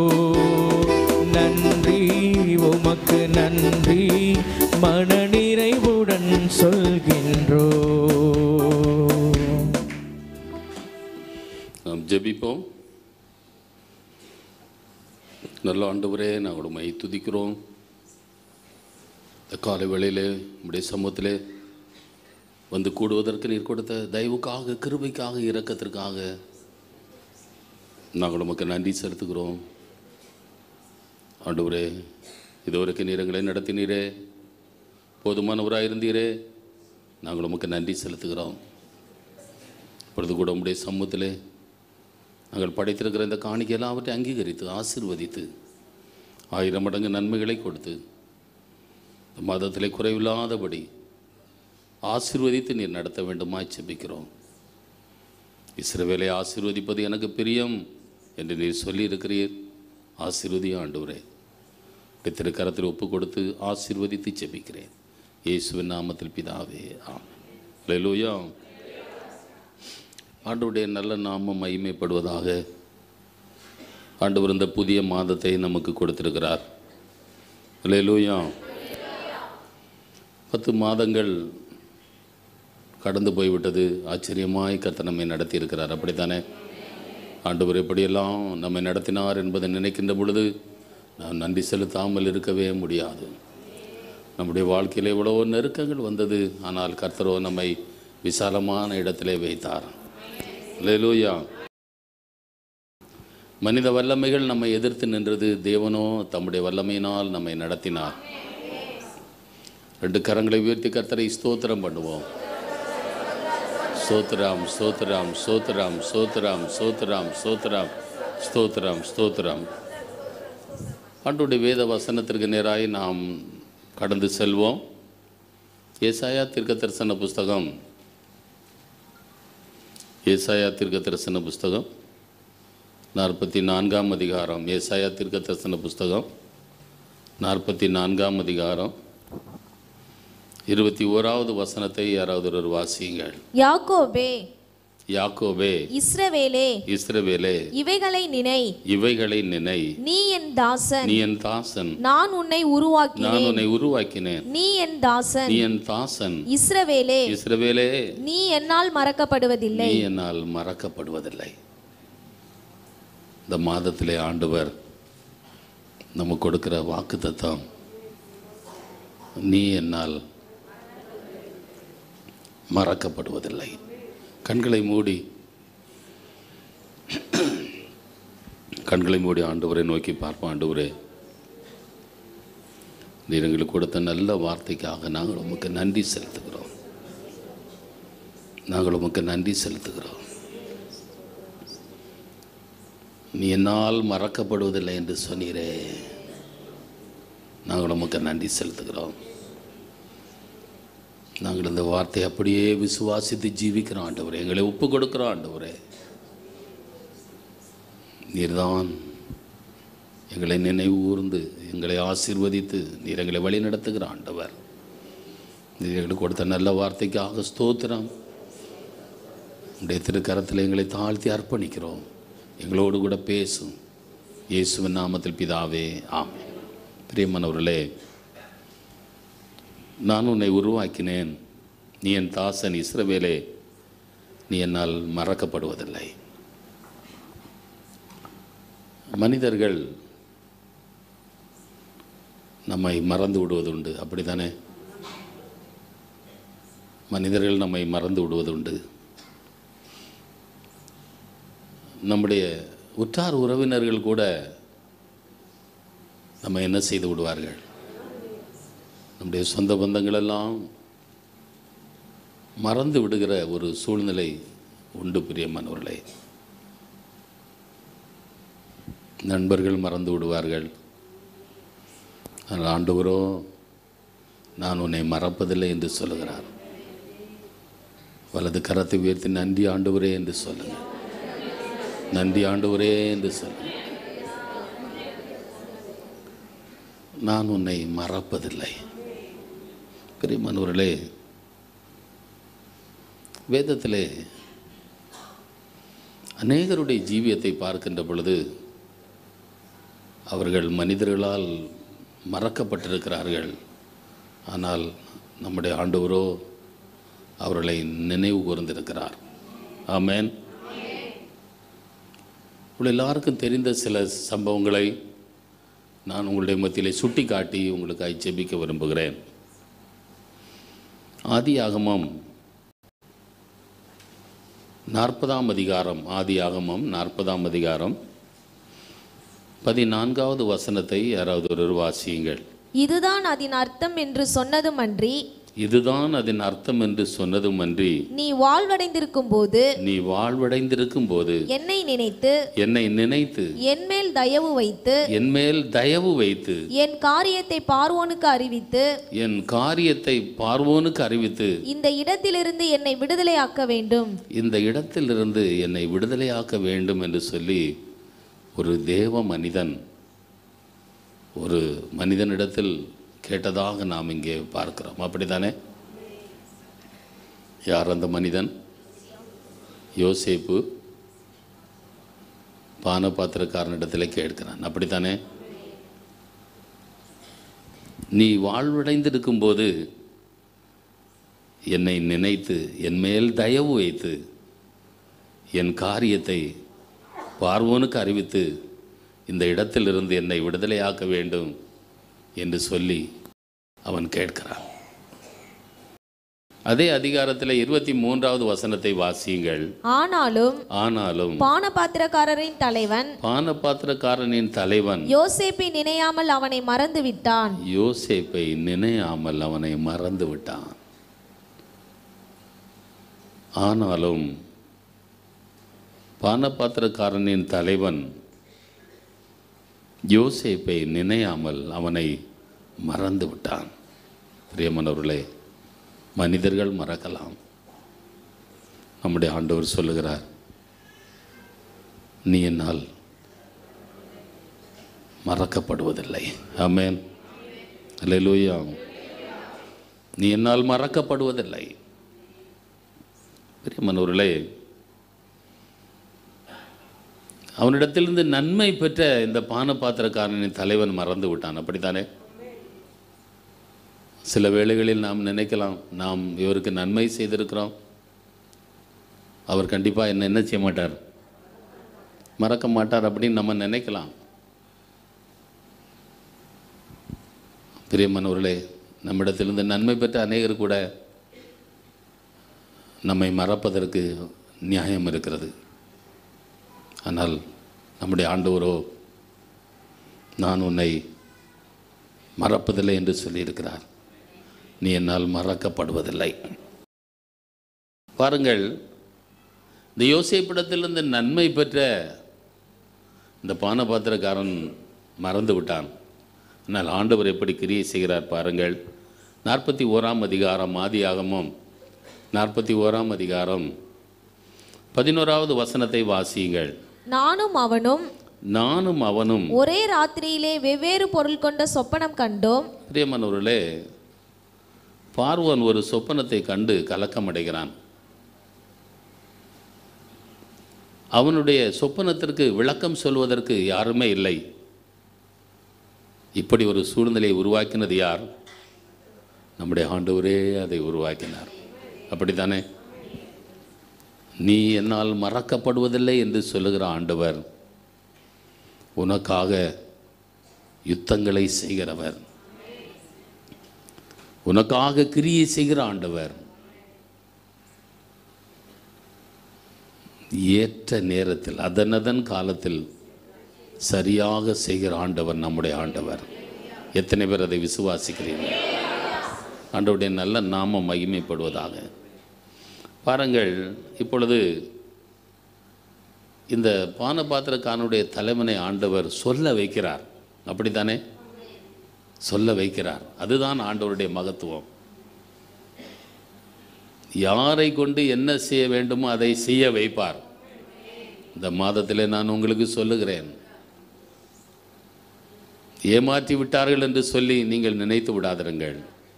நன்றி உமக்கு நன்றி மனநிறைவுடன் சொல்கின்றோ நாம் ஜெபிப்போம் நல்ல ஆண்டவரே நாங்கள் உண்மை துதிக்கிறோம் இந்த காலை வேளையிலே உடைய சமூகத்திலே வந்து கூடுவதற்கு நீர் கொடுத்த தயவுக்காக கிருபைக்காக இரக்கத்திற்காக நாங்கள் உமக்கு நன்றி செலுத்துகிறோம் ஆண்டவரே இதுவரைக்கும் நீர் எங்களை நடத்தினீரே போதுமானவராக இருந்தீரே நாங்கள் உமக்கு நன்றி செலுத்துகிறோம் இப்பொழுது கூட உம்முடைய சமூகத்திலே நாங்கள் படைத்திருக்கிற இந்த காணிக்கை எல்லாவற்றை அங்கீகரித்து ஆசீர்வதித்து ஆயிரம் மடங்கு நன்மைகளை கொடுத்து இந்த மதத்திலே குறைவில்லாதபடி ஆசீர்வதித்து நீர் நடத்த வேண்டுமாய் செபிக்கிறோம் இஸ்ரவேலை ஆசீர்வதிப்பது எனக்கு பிரியம் என்று நீர் சொல்லியிருக்கிறீர் ஆசீர்வதி ஆண்டவரே உடைய திருக்கரத்தில் ஒப்பு கொடுத்து ஆசீர்வதித்து செபிக்கிறேன் இயேசுவின் நாமத்தில் பிதாவே ஆம் லூயா ஆண்டவருடைய நல்ல நாமம் மகிமைப்படுவதாக ஆண்டவர் இந்த புதிய மாதத்தை நமக்கு கொடுத்திருக்கிறார் லூயா பத்து மாதங்கள் கடந்து போய்விட்டது ஆச்சரியமாய் கர்த்தர் நம்மை நடத்தியிருக்கிறார் அப்படித்தானே ஆண்டவர் எப்படியெல்லாம் நம்மை நடத்தினார் என்பதை நினைக்கின்ற பொழுது நாம் நன்றி செலுத்தாமல் இருக்கவே முடியாது நம்முடைய வாழ்க்கையில் எவ்வளவோ நெருக்கங்கள் வந்தது ஆனால் கர்த்தரோ நம்மை விசாலமான இடத்திலே வைத்தார் லூயா மனித வல்லமைகள் நம்மை எதிர்த்து நின்றது தேவனோ தம்முடைய வல்லமையினால் நம்மை நடத்தினார் ரெண்டு கரங்களை உயர்த்தி கர்த்தரை ஸ்தோத்திரம் பண்ணுவோம் சோத்ராம் சோத்ராம் சோத்ராம் சோத்ராம் சோத்ராம் சோத்ராம் ஸ்தோத்ராம் ஸ்தோத்ராம் ஆண்டுடைய வேத வசனத்திற்கு நேராய் நாம் கடந்து செல்வோம் ஏசாயா தீர்க்க தரிசன புஸ்தகம் ஏசாயா தீர்க்க தரிசன புஸ்தகம் நாற்பத்தி நான்காம் அதிகாரம் ஏசாயா தீர்க்க தரிசன புஸ்தகம் நாற்பத்தி நான்காம் அதிகாரம் இருபத்தி ஓராவது வசனத்தை யாராவது ஒரு வாசியுங்கள் யாக்கோபே யாக்கோபே இஸ்ரவேலே இஸ்ரவேலே இவைகளை நினை இவைகளை நினை நீ என் தாசன் நீ என் தாசன் நான் உன்னை நான் உருவாக்கினேன் உன்னை உருவாக்கினேன் நீ என் தாசன் நீ என் தாசன் இஸ்ரவேலே இஸ்ரவேலே நீ என்னால் மறக்கப்படுவதில்லை நீ என்னால் மறக்கப்படுவதில்லை இந்த மாதத்திலே ஆண்டவர் நமக்கு கொடுக்கிற வாக்கு தத்தம் நீ என்னால் மறக்கப்படுவதில்லை கண்களை மூடி கண்களை மூடி ஆண்டவரை நோக்கி பார்ப்போம் ஆண்டவரே நீர் எங்களுக்கு கொடுத்த நல்ல வார்த்தைக்காக நாங்கள் உமக்கு நன்றி செலுத்துகிறோம் நாங்கள் உமக்கு நன்றி செலுத்துகிறோம் நீ என்னால் மறக்கப்படுவதில்லை என்று சொன்னீரே நாங்கள் உமக்கு நன்றி செலுத்துகிறோம் நாங்கள் இந்த வார்த்தையை அப்படியே விசுவாசித்து ஜீவிக்கிறோம் ஆண்டவரே எங்களை ஒப்பு கொடுக்கிறோம் ஆண்டவரே நீர்தான் எங்களை நினைவு கூர்ந்து எங்களை ஆசீர்வதித்து நீர் எங்களை வழி நடத்துகிற ஆண்டவர் நீர் எங்களுக்கு கொடுத்த நல்ல வார்த்தைக்காக ஸ்தோத்திரம் உடைய திருக்கரத்தில் எங்களை தாழ்த்தி அர்ப்பணிக்கிறோம் எங்களோடு கூட பேசும் இயேசுவின் நாமத்தில் பிதாவே ஆமென் பிரியமானவர்களே நான் உன்னை உருவாக்கினேன் நீ என் தாசன் இஸ்ரவேலே நீ என்னால் மறக்கப்படுவதில்லை மனிதர்கள் நம்மை மறந்து விடுவதுண்டு அப்படித்தானே மனிதர்கள் நம்மை மறந்து விடுவதுண்டு நம்முடைய உற்றார் உறவினர்கள் கூட நம்ம என்ன செய்து விடுவார்கள் நம்முடைய சொந்த பந்தங்களெல்லாம் மறந்து விடுகிற ஒரு சூழ்நிலை உண்டு பிரியமானவர்களே நண்பர்கள் மறந்து விடுவார்கள் ஆனால் ஆண்டவரோ நான் உன்னை மறப்பதில்லை என்று சொல்லுகிறார் வலது கரத்தை உயர்த்தி நன்றி ஆண்டவரே என்று சொல்லுங்க நன்றி ஆண்டவரே என்று சொல்லுங்க நான் உன்னை மறப்பதில்லை பிரியமானவர்களே வேதத்திலே அநேகருடைய ஜீவியத்தை பார்க்கின்ற பொழுது அவர்கள் மனிதர்களால் மறக்கப்பட்டிருக்கிறார்கள் ஆனால் நம்முடைய ஆண்டவரோ அவர்களை நினைவு கூர்ந்திருக்கிறார் ஆமென் உங்கள் எல்லாருக்கும் தெரிந்த சில சம்பவங்களை நான் உங்களுடைய மத்தியிலே சுட்டி காட்டி உங்களுக்கு ஜெபிக்க விரும்புகிறேன் ஆதி ஆகமம் நாற்பதாம் அதிகாரம் ஆதி ஆகமம் நாற்பதாம் அதிகாரம் பதினான்காவது வசனத்தை யாராவது ஒரு வாசியுங்கள் இதுதான் அதன் அர்த்தம் என்று சொன்னதுமன்றி இதுதான் அதன் அர்த்தம் என்று சொன்னதுமன்றி நீ வாழ்வடைந்திருக்கும் போது நீ வாழ்வடைந்திருக்கும் போது என்னை நினைத்து என்னை நினைத்து என்மேல் தயவு வைத்து என்மேல் தயவு வைத்து என் காரியத்தை பார்வோனுக்கு அறிவித்து என் காரியத்தை பார்வோனுக்கு அறிவித்து இந்த இடத்திலிருந்து என்னை விடுதலையாக்க வேண்டும் இந்த இடத்திலிருந்து என்னை விடுதலையாக்க வேண்டும் என்று சொல்லி ஒரு தேவ மனிதன் ஒரு மனிதனிடத்தில் கேட்டதாக நாம் இங்கே பார்க்கிறோம் அப்படித்தானே யார் அந்த மனிதன் யோசேப்பு பானபாத்திரக்காரனிடத்தில் கேட்கிறான் அப்படித்தானே நீ வாழ்வடைந்திருக்கும் போது என்னை நினைத்து என் மேல் தயவு வைத்து என் காரியத்தை பார்வோனுக்கு அறிவித்து இந்த இடத்திலிருந்து என்னை விடுதலையாக்க வேண்டும் என்று சொல்லி அவன் கேட்கிறான் அதே அதிகாரத்தில் இருபத்தி மூன்றாவது வசனத்தை வாசியுங்கள் ஆனாலும் ஆனாலும் பானபாத்திரக்காரரின் தலைவன் பானபாத்திரக்காரனின் தலைவன் யோசேப்பை நினையாமல் அவனை மறந்து விட்டான் யோசேப்பை நினையாமல் அவனை மறந்து விட்டான் ஆனாலும் பானபாத்திரக்காரனின் தலைவன் யோசேப்பை நினையாமல் அவனை மறந்து விட்டான் பிரியமானவர்களே மனிதர்கள் மறக்கலாம் நம்முடைய ஆண்டவர் சொல்லுகிறார் நீ என்னால் மறக்கப்படுவதில்லை ஆமென் அல்லேலூயா நீ என்னால் மறக்கப்படுவதில்லை பிரியமானவர்களே அவனிடத்திலிருந்து நன்மை பெற்ற இந்த பானபாத்திரக்காரனின் தலைவன் மறந்து விட்டான் அப்படித்தானே சில வேளைகளில் நாம் நினைக்கலாம் நாம் இவருக்கு நன்மை செய்திருக்கிறோம் அவர் கண்டிப்பாக என்ன என்ன செய்ய மாட்டார் மறக்க மாட்டார் அப்படின்னு நம்ம நினைக்கலாம் பிரியமானவர்களே நம்மிடத்திலிருந்து நன்மை பெற்ற அநேகர் கூட நம்மை மறப்பதற்கு நியாயம் இருக்கிறது ஆனால் நம்முடைய ஆண்டவரோ நான் உன்னை மறப்பதில்லை என்று சொல்லியிருக்கிறார் நீ என்னால் மறக்கப்படுவதில்லை பாருங்கள் இந்த யோசேப்பிடத்திலிருந்து நன்மை பெற்ற இந்த பானபாத்திரக்காரன் மறந்து விட்டான் ஆனால் ஆண்டவர் எப்படி கிரியை செய்கிறார் பாருங்கள் நாற்பத்தி ஓராம் அதிகாரம் ஆதியாகமும் நாற்பத்தி ஓராம் அதிகாரம் பதினோராவது வசனத்தை வாசியுங்கள் நானும் அவனும் நானும் அவனும் ஒரே ராத்திரியிலே வெவ்வேறு பொருள் கொண்ட சொப்பனம் கண்டோம் பிரியமானவர்களே பார்வன் ஒரு சொப்பனத்தை கண்டு கலக்கமடைகிறான் அவனுடைய சொப்பனத்திற்கு விளக்கம் சொல்வதற்கு யாருமே இல்லை இப்படி ஒரு சூழ்நிலையை உருவாக்கினது யார் நம்முடைய ஆண்டவரே அதை உருவாக்கினார் அப்படித்தானே நீ என்னால் மறக்கப்படுவதில்லை என்று சொல்லுகிற ஆண்டவர் உனக்காக யுத்தங்களை செய்கிறவர் உனக்காக கிரியை செய்கிற ஆண்டவர் ஏற்ற நேரத்தில் அதனதன் காலத்தில் சரியாக செய்கிற ஆண்டவர் நம்முடைய ஆண்டவர் எத்தனை பேர் அதை விசுவாசிக்கிறீர்கள் ஆண்டவருடைய நல்ல நாமம் மகிமைப்படுவதாக பாருங்கள் இப்பொழுது இந்த பானபாத்திரக்காரனுடைய தலைவனை ஆண்டவர் சொல்ல வைக்கிறார் அப்படித்தானே சொல்ல வைக்கிறார் அதுதான் ஆண்டவருடைய மகத்துவம் யாரை கொண்டு என்ன செய்ய வேண்டுமோ அதை செய்ய வைப்பார் இந்த மாதத்தில் நான் உங்களுக்கு சொல்லுகிறேன் ஏமாற்றி விட்டார்கள் என்று சொல்லி நீங்கள் நினைத்து விடாதிருங்கள்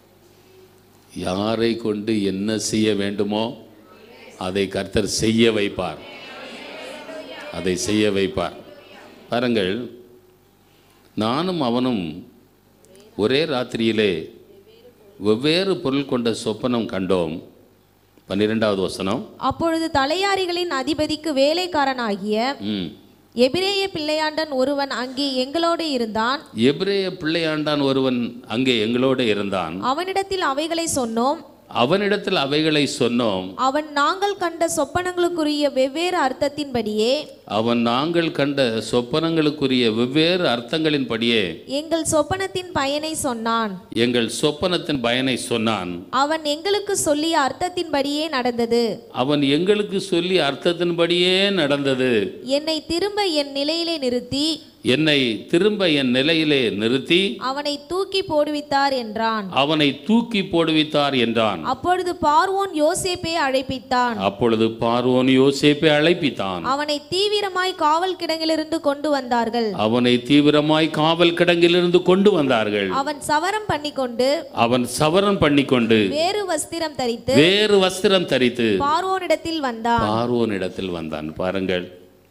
யாரை கொண்டு என்ன செய்ய வேண்டுமோ அதை கர்த்தர் செய்ய வைப்பார் அதை செய்ய வைப்பார் பாருங்கள் நானும் அவனும் ஒரே ராத்திரியிலே வெவ்வேறு பொருள் கொண்ட சொப்பனம் கண்டோம் பன்னிரெண்டாவது வசனம் அப்பொழுது தலையாரிகளின் அதிபதிக்கு வேலைக்காரனாகிய ம் எபிரேய பிள்ளையாண்டன் ஒருவன் அங்கே எங்களோடு இருந்தான் எபிரேய பிள்ளையாண்டான் ஒருவன் அங்கே எங்களோடு இருந்தான் அவனிடத்தில் அவைகளை சொன்னோம் அவனிடத்தில் அவைகளை சொன்னோம் அவன் நாங்கள் கண்ட சொப்பனங்களுக்குரிய வெவ்வேறு அர்த்தத்தின்படியே அவன் நாங்கள் கண்ட சொப்பனங்களுக்குரிய வெவ்வேறு அர்த்தங்களின்படியே எங்கள் சொப்பனத்தின் பயனை சொன்னான் எங்கள் சொப்பனத்தின் பயனை சொன்னான் அவன் எங்களுக்கு சொல்லிய அர்த்தத்தின்படியே நடந்தது அவன் எங்களுக்கு சொல்லி அர்த்தத்தின்படியே நடந்தது என்னை திரும்ப என் நிலையிலே நிறுத்தி என்னை திரும்ப என் நிலையிலே நிறுத்தி அவனை தூக்கி போடுவித்தார் என்றான் அவனை தூக்கி போடுவித்தார் என்றான் அப்பொழுது பார்வோன் யோசேப்பை அழைப்பித்தான் அப்பொழுது பார்வோன் யோசேப்பை அழைப்பித்தான் அவனை தீவிரமாய் காவல் கிடங்கிலிருந்து கொண்டு வந்தார்கள் அவனை தீவிரமாய் காவல் கிடங்கிலிருந்து கொண்டு வந்தார்கள் அவன் சவரம் பண்ணிக்கொண்டு அவன் சவரன் பண்ணிக்கொண்டு வேறு வஸ்திரம் தரித்து வேறு வஸ்திரம் தரித்து பார்வோனிடத்தில் வந்தான் பார்வோனிடத்தில் வந்தான் பாருங்கள்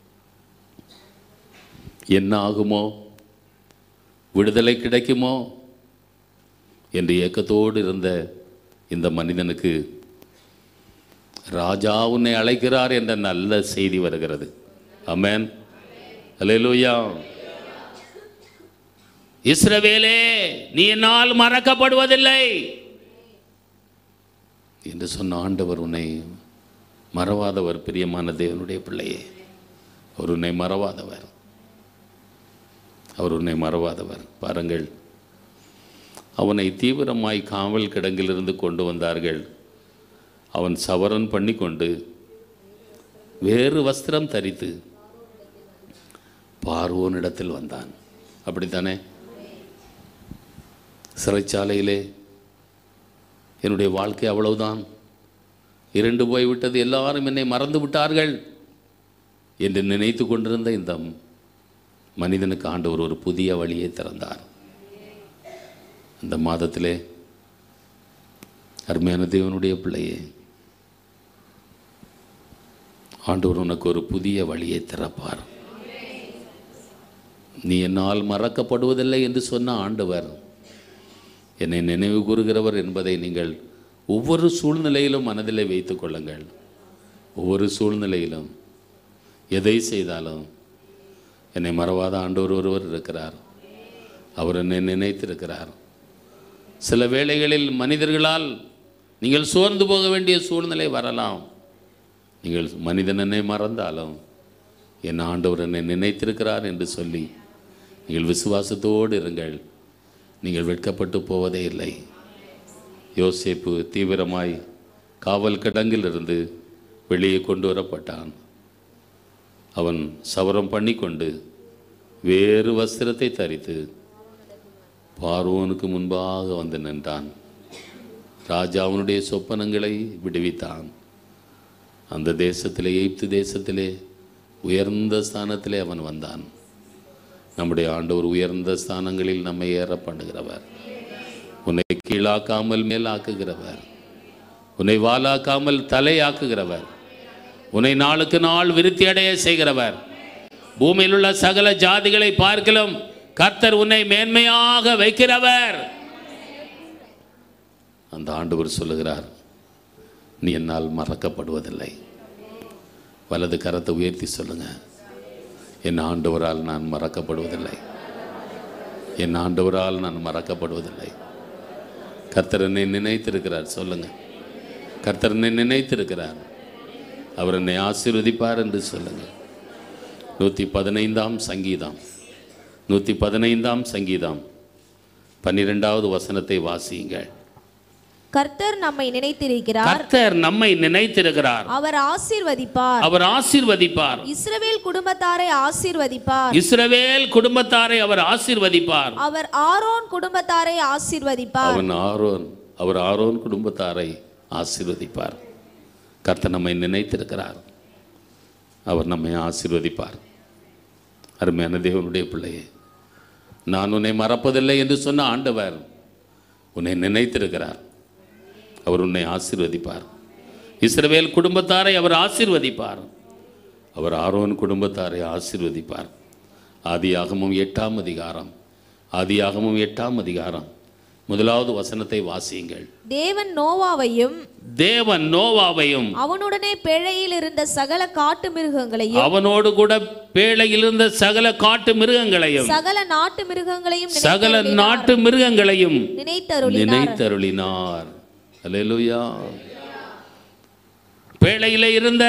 என்ன ஆகுமோ விடுதலை கிடைக்குமோ என்று ஏக்கத்தோடு இருந்த இந்த மனிதனுக்கு ராஜா உன்னை அழைக்கிறார் என்ற நல்ல செய்தி வருகிறது அமேன் அல்லேலூயா இஸ்ரவேலே நீ என்னால் மறக்கப்படுவதில்லை என்று சொன்ன ஆண்டவர் உன்னை மறவாதவர் பிரியமான தேவனுடைய பிள்ளையே அவர் உன்னை மறவாதவர் அவர் உன்னை மறவாதவர் பாருங்கள் அவனை தீவிரமாய் காவல் கிடங்கிலிருந்து கொண்டு வந்தார்கள் அவன் சவரன் பண்ணி கொண்டு வேறு வஸ்திரம் தரித்து பார்வோனிடத்தில் வந்தான் அப்படித்தானே சிறைச்சாலையிலே என்னுடைய வாழ்க்கை அவ்வளவுதான் இரண்டு போய்விட்டது எல்லாரும் என்னை மறந்து விட்டார்கள் என்று நினைத்து கொண்டிருந்த இந்த மனிதனுக்கு ஆண்டவர் ஒரு புதிய வழியை திறந்தார் இந்த மாதத்திலே அருமையான தேவனுடைய பிள்ளையே ஆண்டவர் உனக்கு ஒரு புதிய வழியை திறப்பார் நீ என்னால் மறக்கப்படுவதில்லை என்று சொன்ன ஆண்டவர் என்னை நினைவு கூறுகிறவர் என்பதை நீங்கள் ஒவ்வொரு சூழ்நிலையிலும் மனதிலே வைத்துக் கொள்ளுங்கள் ஒவ்வொரு சூழ்நிலையிலும் எதை செய்தாலும் என்னை மறவாத ஆண்டவர் ஒருவர் இருக்கிறார் அவர் என்னை நினைத்திருக்கிறார் சில வேளைகளில் மனிதர்களால் நீங்கள் சோர்ந்து போக வேண்டிய சூழ்நிலை வரலாம் நீங்கள் மனிதன் என்னை மறந்தாலும் என் ஆண்டவர் என்னை நினைத்திருக்கிறார் என்று சொல்லி நீங்கள் விசுவாசத்தோடு இருங்கள் நீங்கள் வெட்கப்பட்டு போவதே இல்லை யோசேப்பு தீவிரமாய் காவல் கிடங்கிலிருந்து வெளியே கொண்டு வரப்பட்டான் அவன் சவரம் பண்ணிக்கொண்டு வேறு வஸ்திரத்தை தரித்து பார்வோனுக்கு முன்பாக வந்து நின்றான் ராஜா அவனுடைய சொப்பனங்களை விடுவித்தான் அந்த தேசத்திலே எய்ப்து தேசத்திலே உயர்ந்த ஸ்தானத்திலே அவன் வந்தான் நம்முடைய ஆண்டவர் உயர்ந்த ஸ்தானங்களில் நம்மை ஏற பண்ணுகிறவர் உன்னை கீழாக்காமல் மேலாக்குகிறவர் உன்னை வாலாக்காமல் தலையாக்குகிறவர் உன்னை நாளுக்கு நாள் விருத்தி அடைய செய்கிறவர் பூமியில் உள்ள சகல ஜாதிகளை பார்க்கலும் கர்த்தர் உன்னை மேன்மையாக வைக்கிறவர் அந்த ஆண்டவர் சொல்லுகிறார் நீ என்னால் மறக்கப்படுவதில்லை வலது கரத்தை உயர்த்தி சொல்லுங்க என் ஆண்டவரால் நான் மறக்கப்படுவதில்லை என் ஆண்டவரால் நான் மறக்கப்படுவதில்லை கர்த்தர் என்னை நினைத்திருக்கிறார் சொல்லுங்க கர்த்தர் என்னை நினைத்திருக்கிறார் அவர் என்னை ஆசீர்வதிப்பார் என்று சொல்லுங்கள் நூற்றி பதினைந்தாம் சங்கீதம் நூற்றி பதினைந்தாம் சங்கீதம் பன்னிரெண்டாவது வசனத்தை வாசியுங்கள் கர்த்தர் நம்மை நினைத்திருக்கிறார் கர்த்தர் நம்மை நினைத்திருக்கிறார் அவர் ஆசீர்வதிப்பார் அவர் ஆசீர்வதிப்பார் இஸ்ரவேல் குடும்பத்தாரை ஆசீர்வதிப்பார் இஸ்ரவேல் குடும்பத்தாரை அவர் ஆசீர்வதிப்பார் அவர் ஆரோன் குடும்பத்தாரை ஆசீர்வதிப்பார் அவன் ஆரோன் அவர் ஆரோன் குடும்பத்தாரை ஆசீர்வதிப்பார் கர்த்தர் நம்மை நினைத்திருக்கிறார் அவர் நம்மை ஆசீர்வதிப்பார் அருமையான தேவனுடைய பிள்ளையே நான் உன்னை மறப்பதில்லை என்று சொன்ன ஆண்டவர் உன்னை நினைத்திருக்கிறார் அவர் உன்னை ஆசீர்வதிப்பார் இஸ்ரவேல் குடும்பத்தாரை அவர் ஆசீர்வதிப்பார் அவர் ஆரோன் குடும்பத்தாரை ஆசீர்வதிப்பார் ஆதியாகமும் எட்டாம் அதிகாரம் ஆதியாகமும் எட்டாம் அதிகாரம் முதலாவது வசனத்தை வாசியுங்கள் தேவன் நோவாவையும் தேவன் நோவாவையும் அவனுடனே பிழையில் இருந்த சகல காட்டு மிருகங்களையும் அவனோடு கூட பேழையில் இருந்த சகல காட்டு மிருகங்களையும் சகல நாட்டு மிருகங்களையும் சகல நாட்டு மிருகங்களையும் நினைத்தருளினார் நினைத்தருளினார் அல்லேலூயா பேழையில இருந்த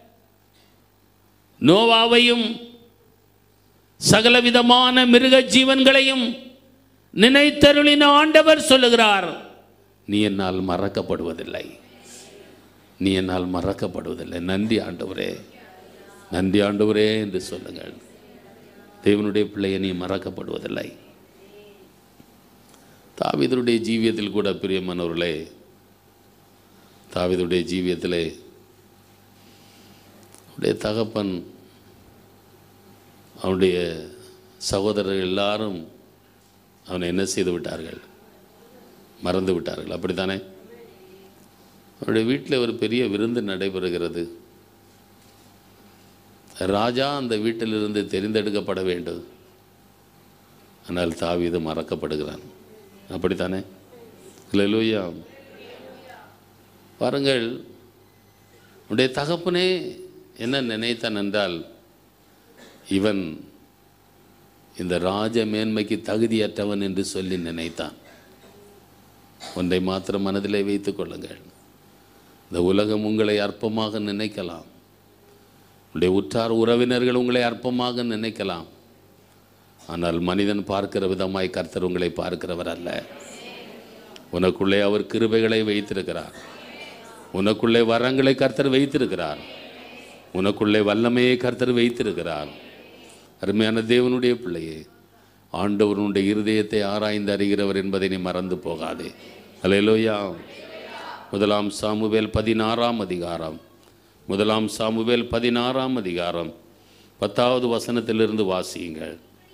நோவாவையும் சகலவிதமான மிருக ஜீவன்களையும் நினைத்தருளின ஆண்டவர் சொல்லுகிறார் நீ என்னால் மறக்கப்படுவதில்லை நீ என்னால் மறக்கப்படுவதில்லை நன்றி ஆண்டவரே நன்றி ஆண்டவரே என்று சொல்லுங்கள் தேவனுடைய பிள்ளையை நீ மறக்கப்படுவதில்லை தாவீதுடைய ஜீவியத்தில் கூட பிரியமானவர்களே தாவீதுடைய ஜீவியத்திலே அவருடைய தகப்பன் அவனுடைய சகோதரர்கள் எல்லாரும் அவனை என்ன செய்து விட்டார்கள் மறந்து விட்டார்கள் அப்படித்தானே அவருடைய வீட்டில் ஒரு பெரிய விருந்து நடைபெறுகிறது ராஜா அந்த வீட்டிலிருந்து தெரிந்தெடுக்கப்பட வேண்டும் ஆனால் தாவீது மறக்கப்படுகிறான் அப்படித்தானே இல்லையா பாருங்கள் உடைய தகப்பனே என்ன நினைத்தான் என்றால் இவன் இந்த ராஜ மேன்மைக்கு தகுதியற்றவன் என்று சொல்லி நினைத்தான் ஒன்றை மாத்திரம் மனதிலே வைத்துக் கொள்ளுங்கள் இந்த உலகம் உங்களை அற்பமாக நினைக்கலாம் உடைய உற்றார் உறவினர்கள் உங்களை அற்பமாக நினைக்கலாம் ஆனால் மனிதன் பார்க்கிற விதமாய் கர்த்தர் உங்களை பார்க்கிறவர் அல்ல உனக்குள்ளே அவர் கிருபைகளை வைத்திருக்கிறார் உனக்குள்ளே வரங்களை கர்த்தர் வைத்திருக்கிறார் உனக்குள்ளே வல்லமையை கர்த்தர் வைத்திருக்கிறார் அருமையான தேவனுடைய பிள்ளையே ஆண்டவருடைய இருதயத்தை ஆராய்ந்து அறிகிறவர் என்பதை நீ மறந்து போகாதே அல்லேலூயா முதலாம் சாமுவேல் பதினாறாம் அதிகாரம் முதலாம் சாமுவேல் பதினாறாம் அதிகாரம் பத்தாவது வசனத்திலிருந்து வாசியுங்கள்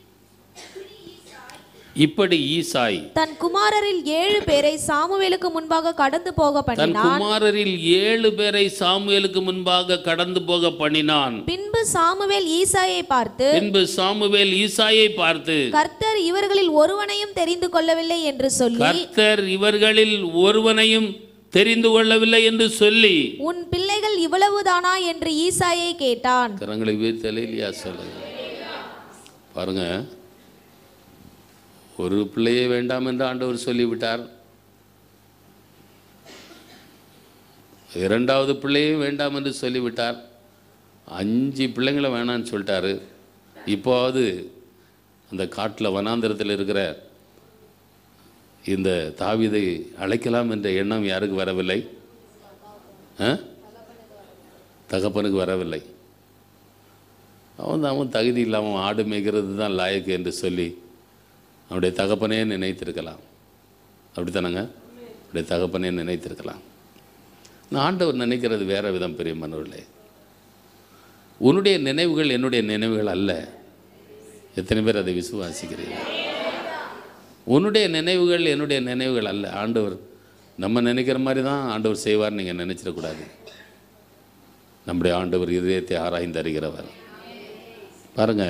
இப்படி ஈசாய் தன் குமாரரில் ஏழு பேரை சாமுவேலுக்கு முன்பாக கடந்து போக தன் பண்ணினான் குமாரரில் ஏழு பேரை சாமுவேலுக்கு முன்பாக கடந்து போக பண்ணினான் பின்பு சாமுவேல் ஈசாயை பார்த்து பின்பு சாமுவேல் ஈசாயை பார்த்து கர்த்தர் இவர்களில் ஒருவனையும் தெரிந்து கொள்ளவில்லை என்று சொல்லி கர்த்தர் இவர்களில் ஒருவனையும் தெரிந்து கொள்ளவில்லை என்று சொல்லி உன் பிள்ளைகள் இவ்வளவுதானா என்று ஈசாயை கேட்டான் கரங்களை வீழ்த்தலே இல்லையா சொல்லுங்க பாருங்க ஒரு பிள்ளையே வேண்டாம் என்று ஆண்டவர் சொல்லிவிட்டார் இரண்டாவது பிள்ளையும் வேண்டாம் என்று சொல்லிவிட்டார் அஞ்சு பிள்ளைங்களை வேணான்னு சொல்லிட்டாரு இப்போவாவது அந்த காட்டில் வனாந்திரத்தில் இருக்கிற இந்த தாவீதை அழைக்கலாம் என்ற எண்ணம் யாருக்கு வரவில்லை ஆ தகப்பனுக்கு வரவில்லை அவன் அவன் தகுதி இல்லாமல் ஆடு மேய்க்கிறது தான் லாயக்கு என்று சொல்லி அவனுடைய தகப்பனே நினைத்திருக்கலாம் அப்படித்தானங்க அவருடைய தகப்பனே நினைத்திருக்கலாம் நான் ஆண்டவர் நினைக்கிறது வேற விதம் பெரிய மனவர்களே உன்னுடைய நினைவுகள் என்னுடைய நினைவுகள் அல்ல எத்தனை பேர் அதை விசுவாசிக்கிறீர்கள் உன்னுடைய நினைவுகள் என்னுடைய நினைவுகள் அல்ல ஆண்டவர் நம்ம நினைக்கிற மாதிரி தான் ஆண்டவர் செய்வார் நீங்கள் நினைச்சிடக்கூடாது நம்முடைய ஆண்டவர் இதயத்தை ஆராய்ந்து அறிகிறவர் பாருங்க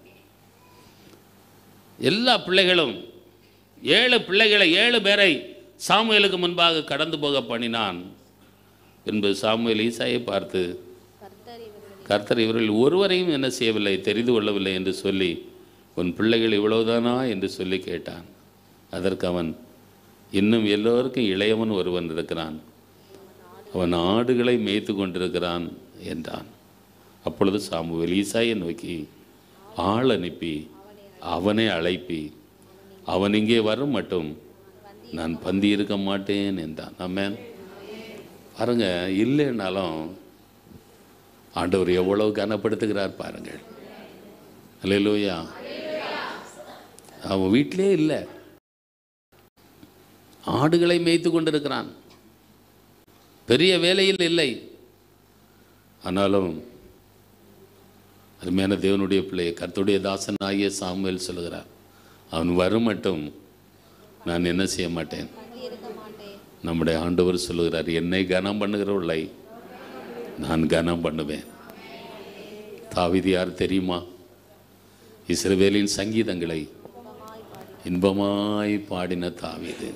எல்லா பிள்ளைகளும் ஏழு பிள்ளைகளை ஏழு பேரை சாமுவேலுக்கு முன்பாக கடந்து போக பண்ணினான் பின்பு சாமுவேல் ஈசாயை பார்த்து கர்த்தர் இவர்கள் ஒருவரையும் என்ன செய்யவில்லை தெரிந்து கொள்ளவில்லை என்று சொல்லி உன் பிள்ளைகள் இவ்வளவுதானா என்று சொல்லி கேட்டான் அதற்கு அவன் இன்னும் எல்லோருக்கும் இளையவன் ஒருவன் இருக்கிறான் அவன் ஆடுகளை மேய்த்து கொண்டிருக்கிறான் என்றான் அப்பொழுது சாமுவேல் ஈசாயை நோக்கி ஆள் அனுப்பி அவனை அழைப்பி அவன் இங்கே வரும் மட்டும் நான் பந்தி இருக்க மாட்டேன் என்றான் ஆமென் பாருங்க இல்லைன்னாலும் ஆண்டவர் எவ்வளவு கனப்படுத்துகிறார் பாருங்கள் அல்லேலூயா அவன் வீட்டிலே இல்லை ஆடுகளை மேய்த்து கொண்டிருக்கிறான் பெரிய வேலையில் இல்லை ஆனாலும் அருமையான தேவனுடைய பிள்ளை கர்த்தருடைய தாசன் ஆகிய சாமுவேல் சொல்லுகிறார் அவன் வரும் மட்டும் நான் என்ன செய்ய மாட்டேன் நம்முடைய ஆண்டவர் சொல்லுகிறார் என்னை கனம் பண்ணுகிறவளை நான் கனம் பண்ணுவேன் தாவீது யார் தெரியுமா இஸ்ரவேலின் சங்கீதங்களை இன்பமாய் பாடின தாவீது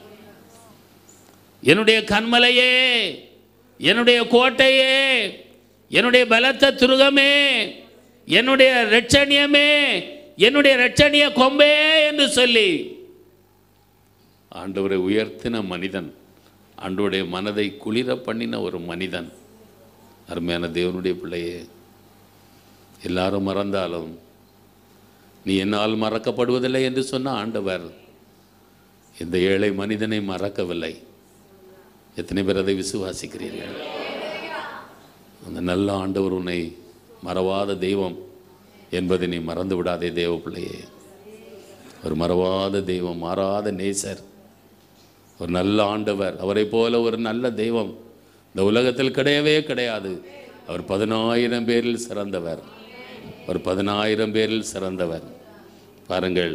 என்னுடைய கண்மலையே என்னுடைய கோட்டையே என்னுடைய பலத்த துருகமே என்னுடைய இரட்சணியமே என்னுடைய இரட்சணிய கொம்பே என்று சொல்லி ஆண்டவரை உயர்த்தின மனிதன் ஆண்டவருடைய மனதை குளிர பண்ணின ஒரு மனிதன் அருமையான தேவனுடைய பிள்ளையே எல்லாரும் மறந்தாலும் நீ என்னால் மறக்கப்படுவதில்லை என்று சொன்ன ஆண்டவர் இந்த ஏழை மனிதனை மறக்கவில்லை எத்தனை பேர் அதை விசுவாசிக்கிறீர்கள் அந்த நல்ல ஆண்டவர் உன்னை மறவாத தெய்வம் என்பதை நீ மறந்து விடாதே தேவ பிள்ளையே ஒரு மறவாத தெய்வம் மாறாத நேசர் ஒரு நல்ல ஆண்டவர் அவரை போல ஒரு நல்ல தெய்வம் இந்த உலகத்தில் கிடையவே கிடையாது அவர் பதினாயிரம் பேரில் சிறந்தவர் ஒரு பதினாயிரம் பேரில் சிறந்தவர் பாருங்கள்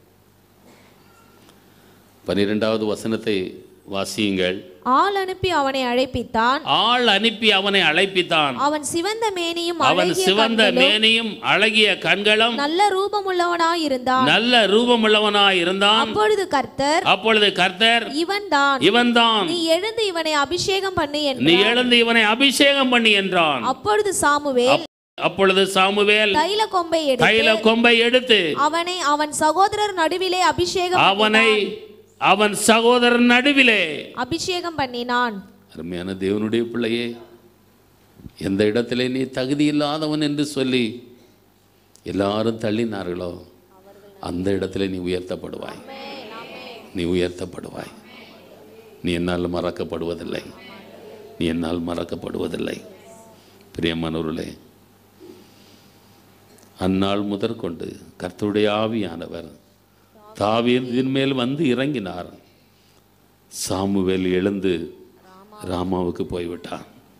பன்னிரெண்டாவது வசனத்தை வாசியுங்கள் ஆள் அனுப்பி அவனை அழைப்பித்தான் ஆள் அனுப்பி அவனை அழைப்பித்தான் அவன் சிவந்த மேனியும் அவன் அழகிய சிவந்த கண்களும், மேனியும் அழகிய கண்களும் நல்ல ரூபமுள்ளவனாயிருந்தான் நல்ல ரூபமுள்ளவனாய் இருந்தான் அப்பொழுது கர்த்தர் அப்பொழுது கர்த்தர் இவன்தான் இவன்தான் நீ எழுந்து இவனை அபிஷேகம் பண்ணு நீ என்றார் எழுந்து இவனை அபிஷேகம் பண்ணி என்றான் அப்பொழுது சாமுவேல் அப்பொழுது சாமுவேல் தைல கொம்பை கையில எடுத்து கொம்பை எடுத்து அவனை அவன் சகோதரர் நடுவிலே அபிஷேகம் அவனை அவன் சகோதரன் நடுவிலே அபிஷேகம் பண்ணினான் அருமையான தேவனுடைய பிள்ளையே எந்த இடத்திலே நீ தகுதி இல்லாதவன் என்று சொல்லி எல்லாரும் தள்ளினார்களோ அந்த இடத்துல நீ உயர்த்தப்படுவாய் நீ உயர்த்தப்படுவாய் நீ என்னால் மறக்கப்படுவதில்லை நீ என்னால் மறக்கப்படுவதில்லை பிரியமானவர்களே அந்நாள் முதற்கொண்டு கர்த்தருடைய ஆவியானவர் தாவீதின் மேல் வந்து இறங்கினார் சாமுவேல் எழுந்து ராமாவுக்கு போய்விட்டான்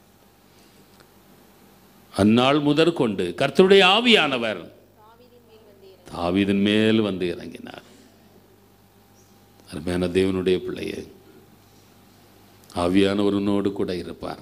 அந்நாள் முதற்கொண்டு கர்த்தருடைய ஆவியானவர் தாவீதின் மேல் வந்து இறங்கினார் அருமையான தேவனுடைய பிள்ளையே ஆவியானவருனோடு கூட இருப்பார்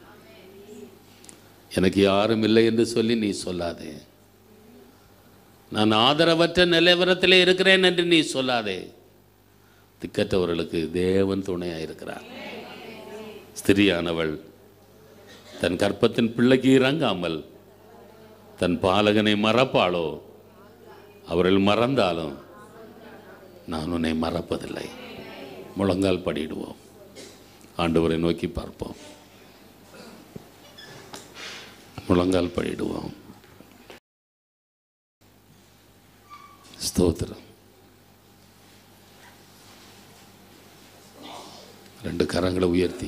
எனக்கு யாரும் இல்லை என்று சொல்லி நீ சொல்லாதே நான் ஆதரவற்ற நிலவரத்திலே இருக்கிறேன் என்று நீ சொல்லாதே திக்கற்றவர்களுக்கு தேவன் துணையாக இருக்கிறார் ஸ்திரியானவள் தன் கற்பத்தின் பிள்ளைக்கு இறங்காமல் தன் பாலகனை மறப்பாளோ அவர்கள் மறந்தாலும் நான் உன்னை மறப்பதில்லை முழங்கால் படிடுவோம் ஆண்டவரை நோக்கி பார்ப்போம் முழங்கால் படிடுவோம் ஸ்தோத்திரம் ரெண்டு கரங்களை உயர்த்தி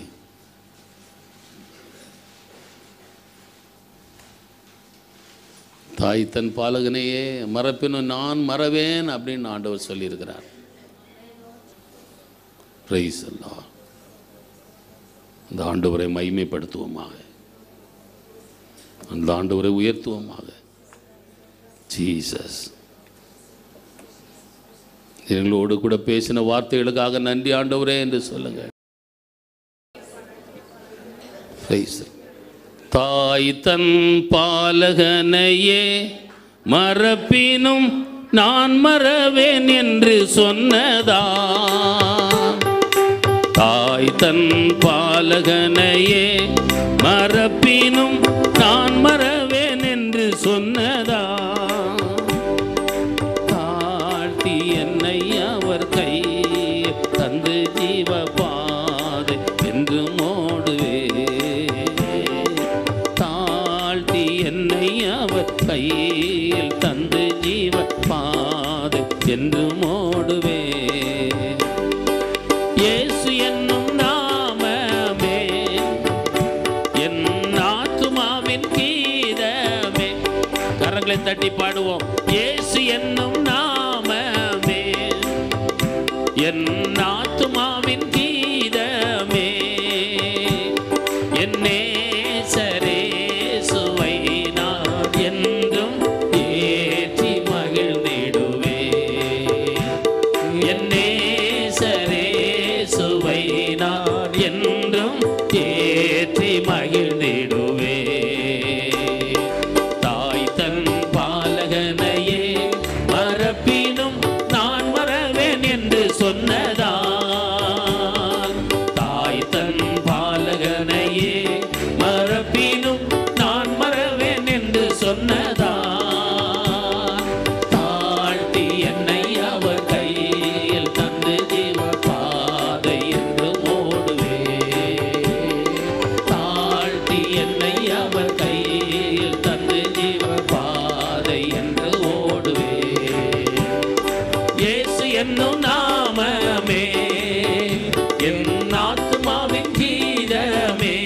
தாய் தன் பாலகனையே மறப்பினும் நான் மறவேன் அப்படின்னு ஆண்டவர் சொல்லியிருக்கிறார் பிரைஸ் அல்லாஹ் அந்த ஆண்டவரை மைமைப்படுத்துவோமாக அந்த ஆண்டவரை உயர்த்துவோமாக ஜீசஸ் எங்களோடு கூட பேசின வார்த்தைகளுக்காக நன்றி ஆண்டவரே என்று சொல்லுங்க Praise the Lord. தாய் தன் பாலகனையே மறப்பினும் நான் மறவேன் என்று சொன்னதா தாய் தன் பாலகனையே மறப்பினும் நான் மறவேன் என்று சொன்னதா தாழ்த்தி என்னை அவர் கை தந்து ஜீவ பாதை என்று மோடுவே கரங்களை தட்டி பாடுவோம் இயேசு என்னும் நாமமே என் ஆத்துமாவின் கீதமே என் நேசரே சுவை நான் என்றும் ஏற்றி மகிழ்ந்திடுவே என் நேசரே சுவை நான் என்றும் ஏற்றி மகிழ்ந்திடுவே தாய் தன் பாலகனையே மறப்பினும் நான் மறவேன் என்று சொன்னதான் தாய் தன் பாலகனையே மறப்பினும் நான் மறவேன் என்று சொன்னதான் தாழ்த்தி என்னை அவர் கையில் தந்து ஜீவ பாதை என்று ஓடுவே தாழ்த்தி என்னை அவர் கையில் தந்து ஜீவ பாதை என்று ஓடுவே இயேசு என்னும் நாமமே என் ஆத்துமாவின் கீதமே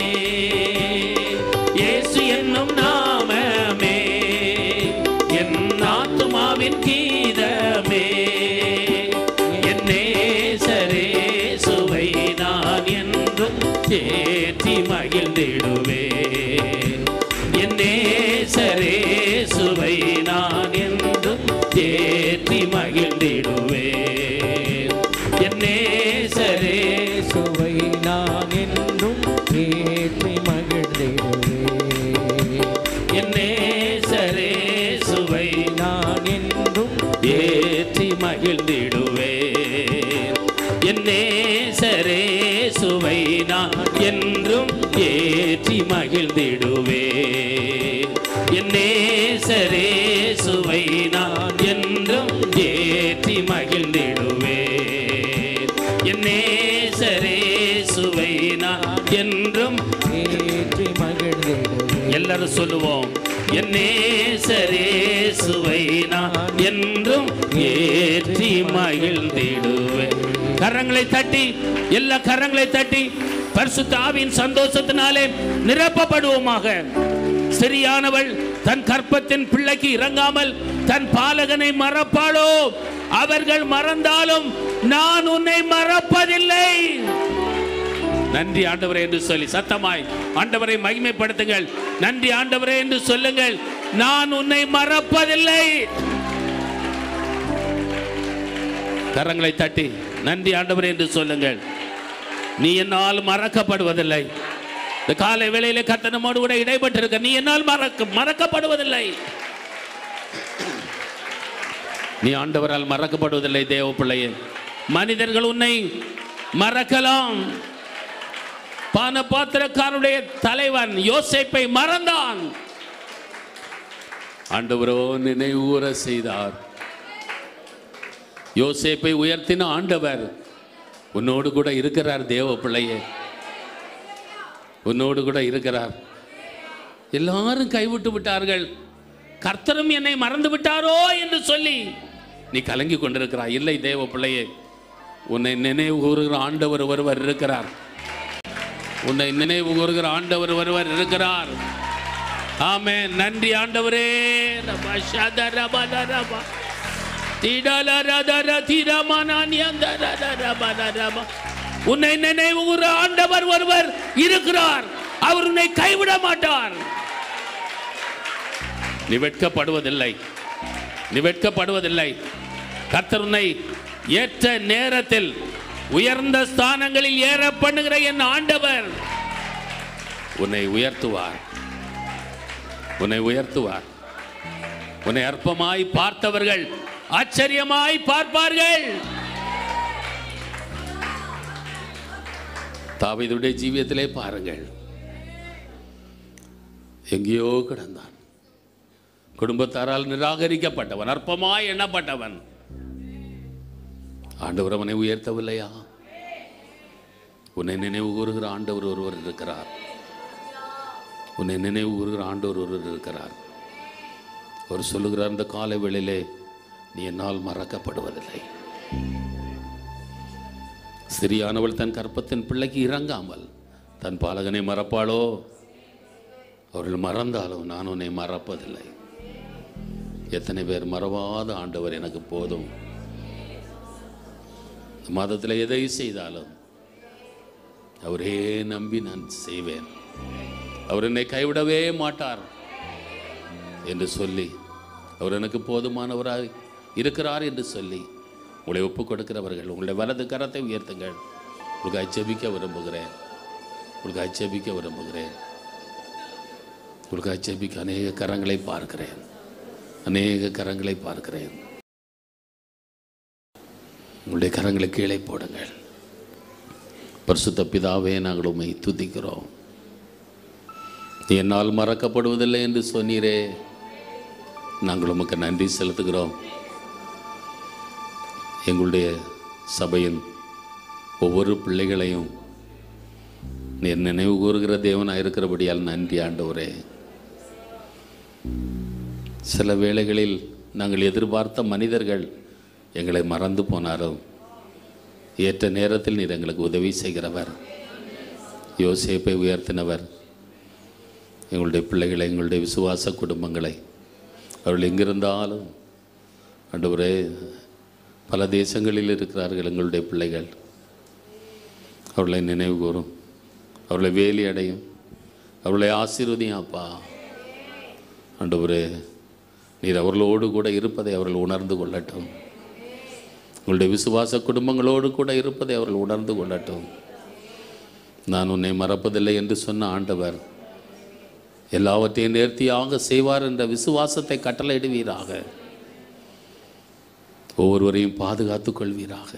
இயேசு என்னும் நாமமே என் ஆத்துமாவின் கீதமே என் நேசரே சுவை நான் என்றும் ஏற்றி மகிழ்ந்திடுவே என் நேசரே சுவை நான் என்றும் ஏற்றி மகிழ்ந்திடுவே என் நேசரே சுவை நான் என்றும் ஏற்றி மகிழ்ந்திடுவே என் நேசரே சுவை நான் என்றும் ஏற்றி மகிழ்ந்திடுவே என் நேசரே சுவை நான் என்றும் ஏற்றி மகிழ்ந்திடுவே என் நேசரே சுவை நான் என்றும் ஏற்றி மகிழ்ந்திடுவே என் நேசரே சுவை நான் என்றும் ஏற்றி மகிழ்ந்திடுவே எல்லாரும் சொல்லுவோம் என் நேசரே சுவை நான் என்றும் ஏற்றி மகிழ்ந்திடுவேன் கரங்களை தட்டி எல்லா கரங்களை தட்டி பரிசுத்த ஆவியின் சந்தோஷத்தினாலே நிரப்பப்படுவோமாக சிறியானவள் தன் கற்பத்தின் பிள்ளைக்கு இறங்காமல் தன் பாலகனை மறப்பாளோ அவர்கள் மறந்தாலும் நான் உன்னை மறப்பதில்லை நன்றி ஆண்டவரே என்று சொல்லி சத்தமாய் ஆண்டவரை மகிமைப்படுத்துங்கள் நன்றி ஆண்டவரே என்று சொல்லுங்கள் நான் உன்னை மறப்பதில்லை கரங்களை தட்டி நன்றி ஆண்டவரே என்று சொல்லுங்கள் நீ என்னால் மறக்கப்படுவதில்லை இந்த காலை வேளையிலே கத்தனமோடு கூட இடைப்பட்டிருக்க நீ என்னால் மறக்க மறக்கப்படுவதில்லை நீ ஆண்டவரால் மறக்கப்படுவதில்லை தேவ பிள்ளையே மனிதர்கள் உன்னை மறக்கலாம் பானபாத்திரக்காரனுடைய தலைவன் யோசேப்பை மறந்தான் ஆண்டவரோ நினைவுற செய்தார் யோசேப்பை உயர்த்தின ஆண்டவர் உன்னோடு கூட இருக்கிறார் தேவ பிள்ளையே உன்னோடு கூட இருக்கிறார் எல்லாரும் கைவிட்டு விட்டார்கள் கர்த்தரும் என்னை மறந்து விட்டாரோ என்று சொல்லி நீ கலங்கி கொண்டிருக்கிறாய் இல்லை தேவ பிள்ளையே உன்னை நினைவு கூறுகிற ஆண்டவர் ஒருவர் இருக்கிறார் உன்னை நினைவு கூறுகிற ஆண்டவர் ஒருவர் இருக்கிறார் ஆமே நன்றி ஆண்டவரே ரபா ஷத ரபா த ரபா. திடல ரத ர திரமனானி அந்த ர ர ரபா ர ரபா. உன்னை நினைவு கூற ஆண்டவர் ஒருவர் இருக்கிறார் அவர் உன்னை கைவிட மாட்டார் நீ வெட்கப்படுவதில்லை நீ வெட்கப்படுவதில்லை கர்த்தர் உன்னை ஏற்ற நேரத்தில் உயர்ந்த ஸ்தானங்களில் ஏற பண்ணுகிற என் ஆண்டவர் உன்னை உயர்த்துவார் உன்னை உயர்த்துவார் உன்னை அற்பமாய் பார்த்தவர்கள் ஆச்சரியமாய் பார்ப்பார்கள் தாவீதுடைய ஜீவியத்திலே பாருங்கள் எங்கேயோ கிடந்தான் குடும்பத்தாரால் நிராகரிக்கப்பட்டவன் அற்பமாய் எண்ணப்பட்டவன் ஆண்டவர் அவனை உயர்த்தவில்லையா உன்னை நினைவு கூறுகிற ஆண்டவர் ஒருவர் இருக்கிறார் உன்னை நினைவு கூறுகிற ஆண்டவர் ஒருவர் இருக்கிறார் அவர் சொல்லுகிறார் இந்த காலை வேளையிலே நீ என்னால் மறக்கப்படுவதில்லை சிறியானவள் தன் கற்பத்தின் பிள்ளைக்கு இறங்காமல் தன் பாலகனை மறப்பாளோ அவர்கள் மறந்தாலும் நான் உன்னை மறப்பதில்லை எத்தனை பேர் மறவாத ஆண்டவர் எனக்கு போதும் இந்த மாதத்தில் எதை செய்தாலும் அவரே நம்பி நான் செய்வேன் அவர் என்னை கைவிடவே மாட்டார் என்று சொல்லி அவர் எனக்கு போதுமானவராய் இருக்கிறார் என்று சொல்லி உங்களை ஒப்புக் கொடுக்கிறவர்கள் உங்களுடைய வலது கரத்தை உயர்த்துங்கள் உங்களுக்கு அச்சபிக்க விரும்புகிறேன் உங்களுக்கு அச்சபிக்க விரும்புகிறேன் உங்களுக்கு அச்சபிக்க அநேக கரங்களை பார்க்கிறேன் அநேக கரங்களை பார்க்கிறேன் உங்களுடைய கரங்களை கீழே போடுங்கள் பரிசுத்த பிதாவே நாங்கள் உம்மை துதிக்கிறோம் என்னால் மறக்கப்படுவதில்லை என்று சொன்னீரே நாங்கள் உமக்கு நன்றி செலுத்துகிறோம் எங்களுடைய சபையின் ஒவ்வொரு பிள்ளைகளையும் நீர் நினைவு கூறுகிற தேவனாக இருக்கிறபடியால் நன்றி ஆண்டவரே சில வேளைகளில் நாங்கள் எதிர்பார்த்த மனிதர்கள் எங்களை மறந்து போனாலும் ஏற்ற நேரத்தில் நீர் எங்களுக்கு உதவி செய்கிறவர் யோசேப்பை உயர்த்தினவர் எங்களுடைய பிள்ளைகளை எங்களுடைய விசுவாச குடும்பங்களை அவர்கள் எங்கிருந்தாலும் ஆண்டவரே பல தேசங்களில் இருக்கிறார்கள் எங்களுடைய பிள்ளைகள் அவர்களை நினைவு கூறும் அவர்களை வேலி அடையும் அவர்களை ஆசீர்வதியும் அப்பா ஆண்டவரே நீர் அவர்களோடு கூட இருப்பதை அவர்கள் உணர்ந்து கொள்ளட்டும் உங்களுடைய விசுவாச குடும்பங்களோடு கூட இருப்பதை அவர்கள் உணர்ந்து கொள்ளட்டும் நான் உன்னை மறப்பதில்லை என்று சொன்ன ஆண்டவர் எல்லாவற்றையும் நேர்த்தியாக செய்வார் என்ற விசுவாசத்தை கட்டளையிடுவீராக ஒவ்வொருவரையும் பாதுகாத்துக் கொள்வீராக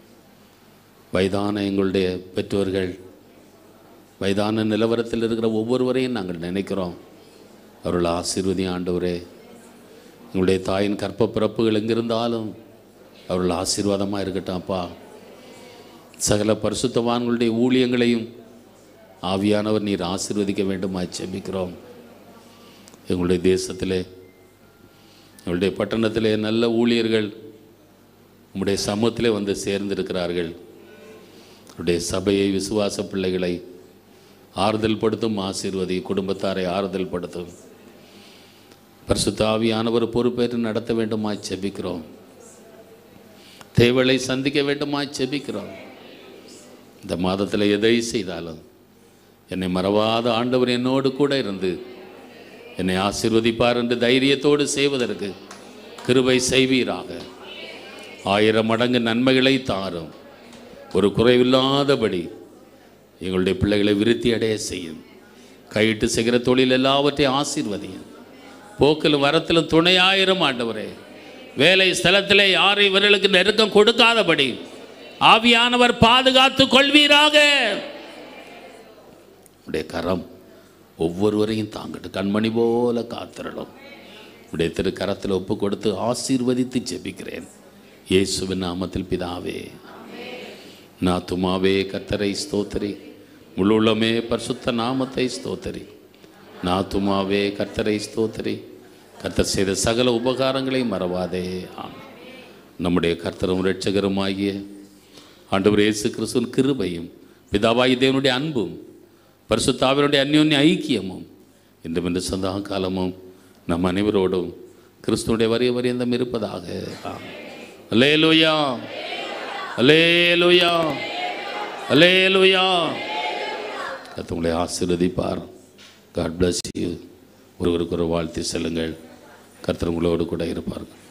வயதான எங்களுடைய பெற்றோர்கள் வயதான நிலவரத்தில் இருக்கிற ஒவ்வொருவரையும் நாங்கள் நினைக்கிறோம் அவர்கள் ஆசீர்வதி ஆண்டவரே எங்களுடைய தாயின் கற்ப பிறப்புகள் எங்கிருந்தாலும் அவர்கள் ஆசீர்வாதமாக இருக்கட்டும் அப்பா சகல பரிசுத்தவான்களுடைய ஊழியங்களையும் ஆவியானவர் நீர் ஆசீர்வதிக்க வேண்டுமா செபிக்கிறோம் எங்களுடைய தேசத்திலே எங்களுடைய பட்டணத்திலே நல்ல ஊழியர்கள் உம்முடைய சமூகத்திலே வந்து சேர்ந்திருக்கிறார்கள் உடைய சபையை விசுவாச பிள்ளைகளை ஆறுதல் படுத்தும் ஆசீர்வதி குடும்பத்தாரை ஆறுதல் படுத்தும் பரிசுத்த ஆவியானவர் பொறுப்பேற்று நடத்த வேண்டுமா செபிக்கிறோம் தேவலை சந்திக்க வேண்டுமா செபிக்கிறோம் இந்த மாதத்தில் எதை செய்தாலும் என்னை மறவாத ஆண்டவர் என்னோடு கூட இருந்து என்னை ஆசீர்வதிப்பார் என்று தைரியத்தோடு செய்வதற்கு கிருபை செய்வீராக ஆயிரம் மடங்கு நன்மைகளை தாரும் ஒரு குறைவில்லாதபடி எங்களுடைய பிள்ளைகளை விருத்தி அடைய செய்யும் கையிட்டு செய்கிற தொழில் எல்லாவற்றையும் ஆசீர்வதியும் போக்கிலும் வரத்திலும் துணையாயிரம் ஆண்டவரே வேலை ஸ்தலத்திலே யாரும் இவர்களுக்கு நெருக்கம் கொடுக்காதபடி ஆவியானவர் பாதுகாத்து கொள்வீராக உடைய கரம் ஒவ்வொருவரையும் தாங்கட்டு கண்மணி போல காத்திரணும் உடைய திரு கரத்தில் ஒப்பு கொடுத்து ஆசீர்வதித்து ஜெபிக்கிறேன் இயேசுவின் நாமத்தில் பிதாவே நான் துமாவே கத்தரை ஸ்தோத்திரி முழுள்ளமே பரிசுத்த நாமத்தை ஸ்தோத்திரி நான் துமாவே கர்த்தரை ஸ்தோத்திரி கர்த்தர் செய்த சகல உபகாரங்களை மறவாதே ஆமென் நம்முடைய கர்த்தரும் இரட்சகருமாகிய ஆண்டவர் இயேசு கிறிஸ்துவின் கிருபையும் பிதாவாகி தேவனுடைய அன்பும் பரிசுத்தாவினுடைய அந்யோன்ய ஐக்கியமும் இன்றும் இன்று சந்தா காலமும் நம் அனைவரோடும் கிறிஸ்துனுடைய வரிய வரியந்தம் இருப்பதாக ஆமென். அல்லேலூயா அல்லேலூயா அல்லேலூயா கர்த்தர் உங்களை ஆசீர்வதிப்பார் காட் bless யூ ஒருவருக்கு ஒரு வாழ்த்தி செல்லுங்கள் கர்த்தர் உங்களோடு கூட இருப்பார்கள்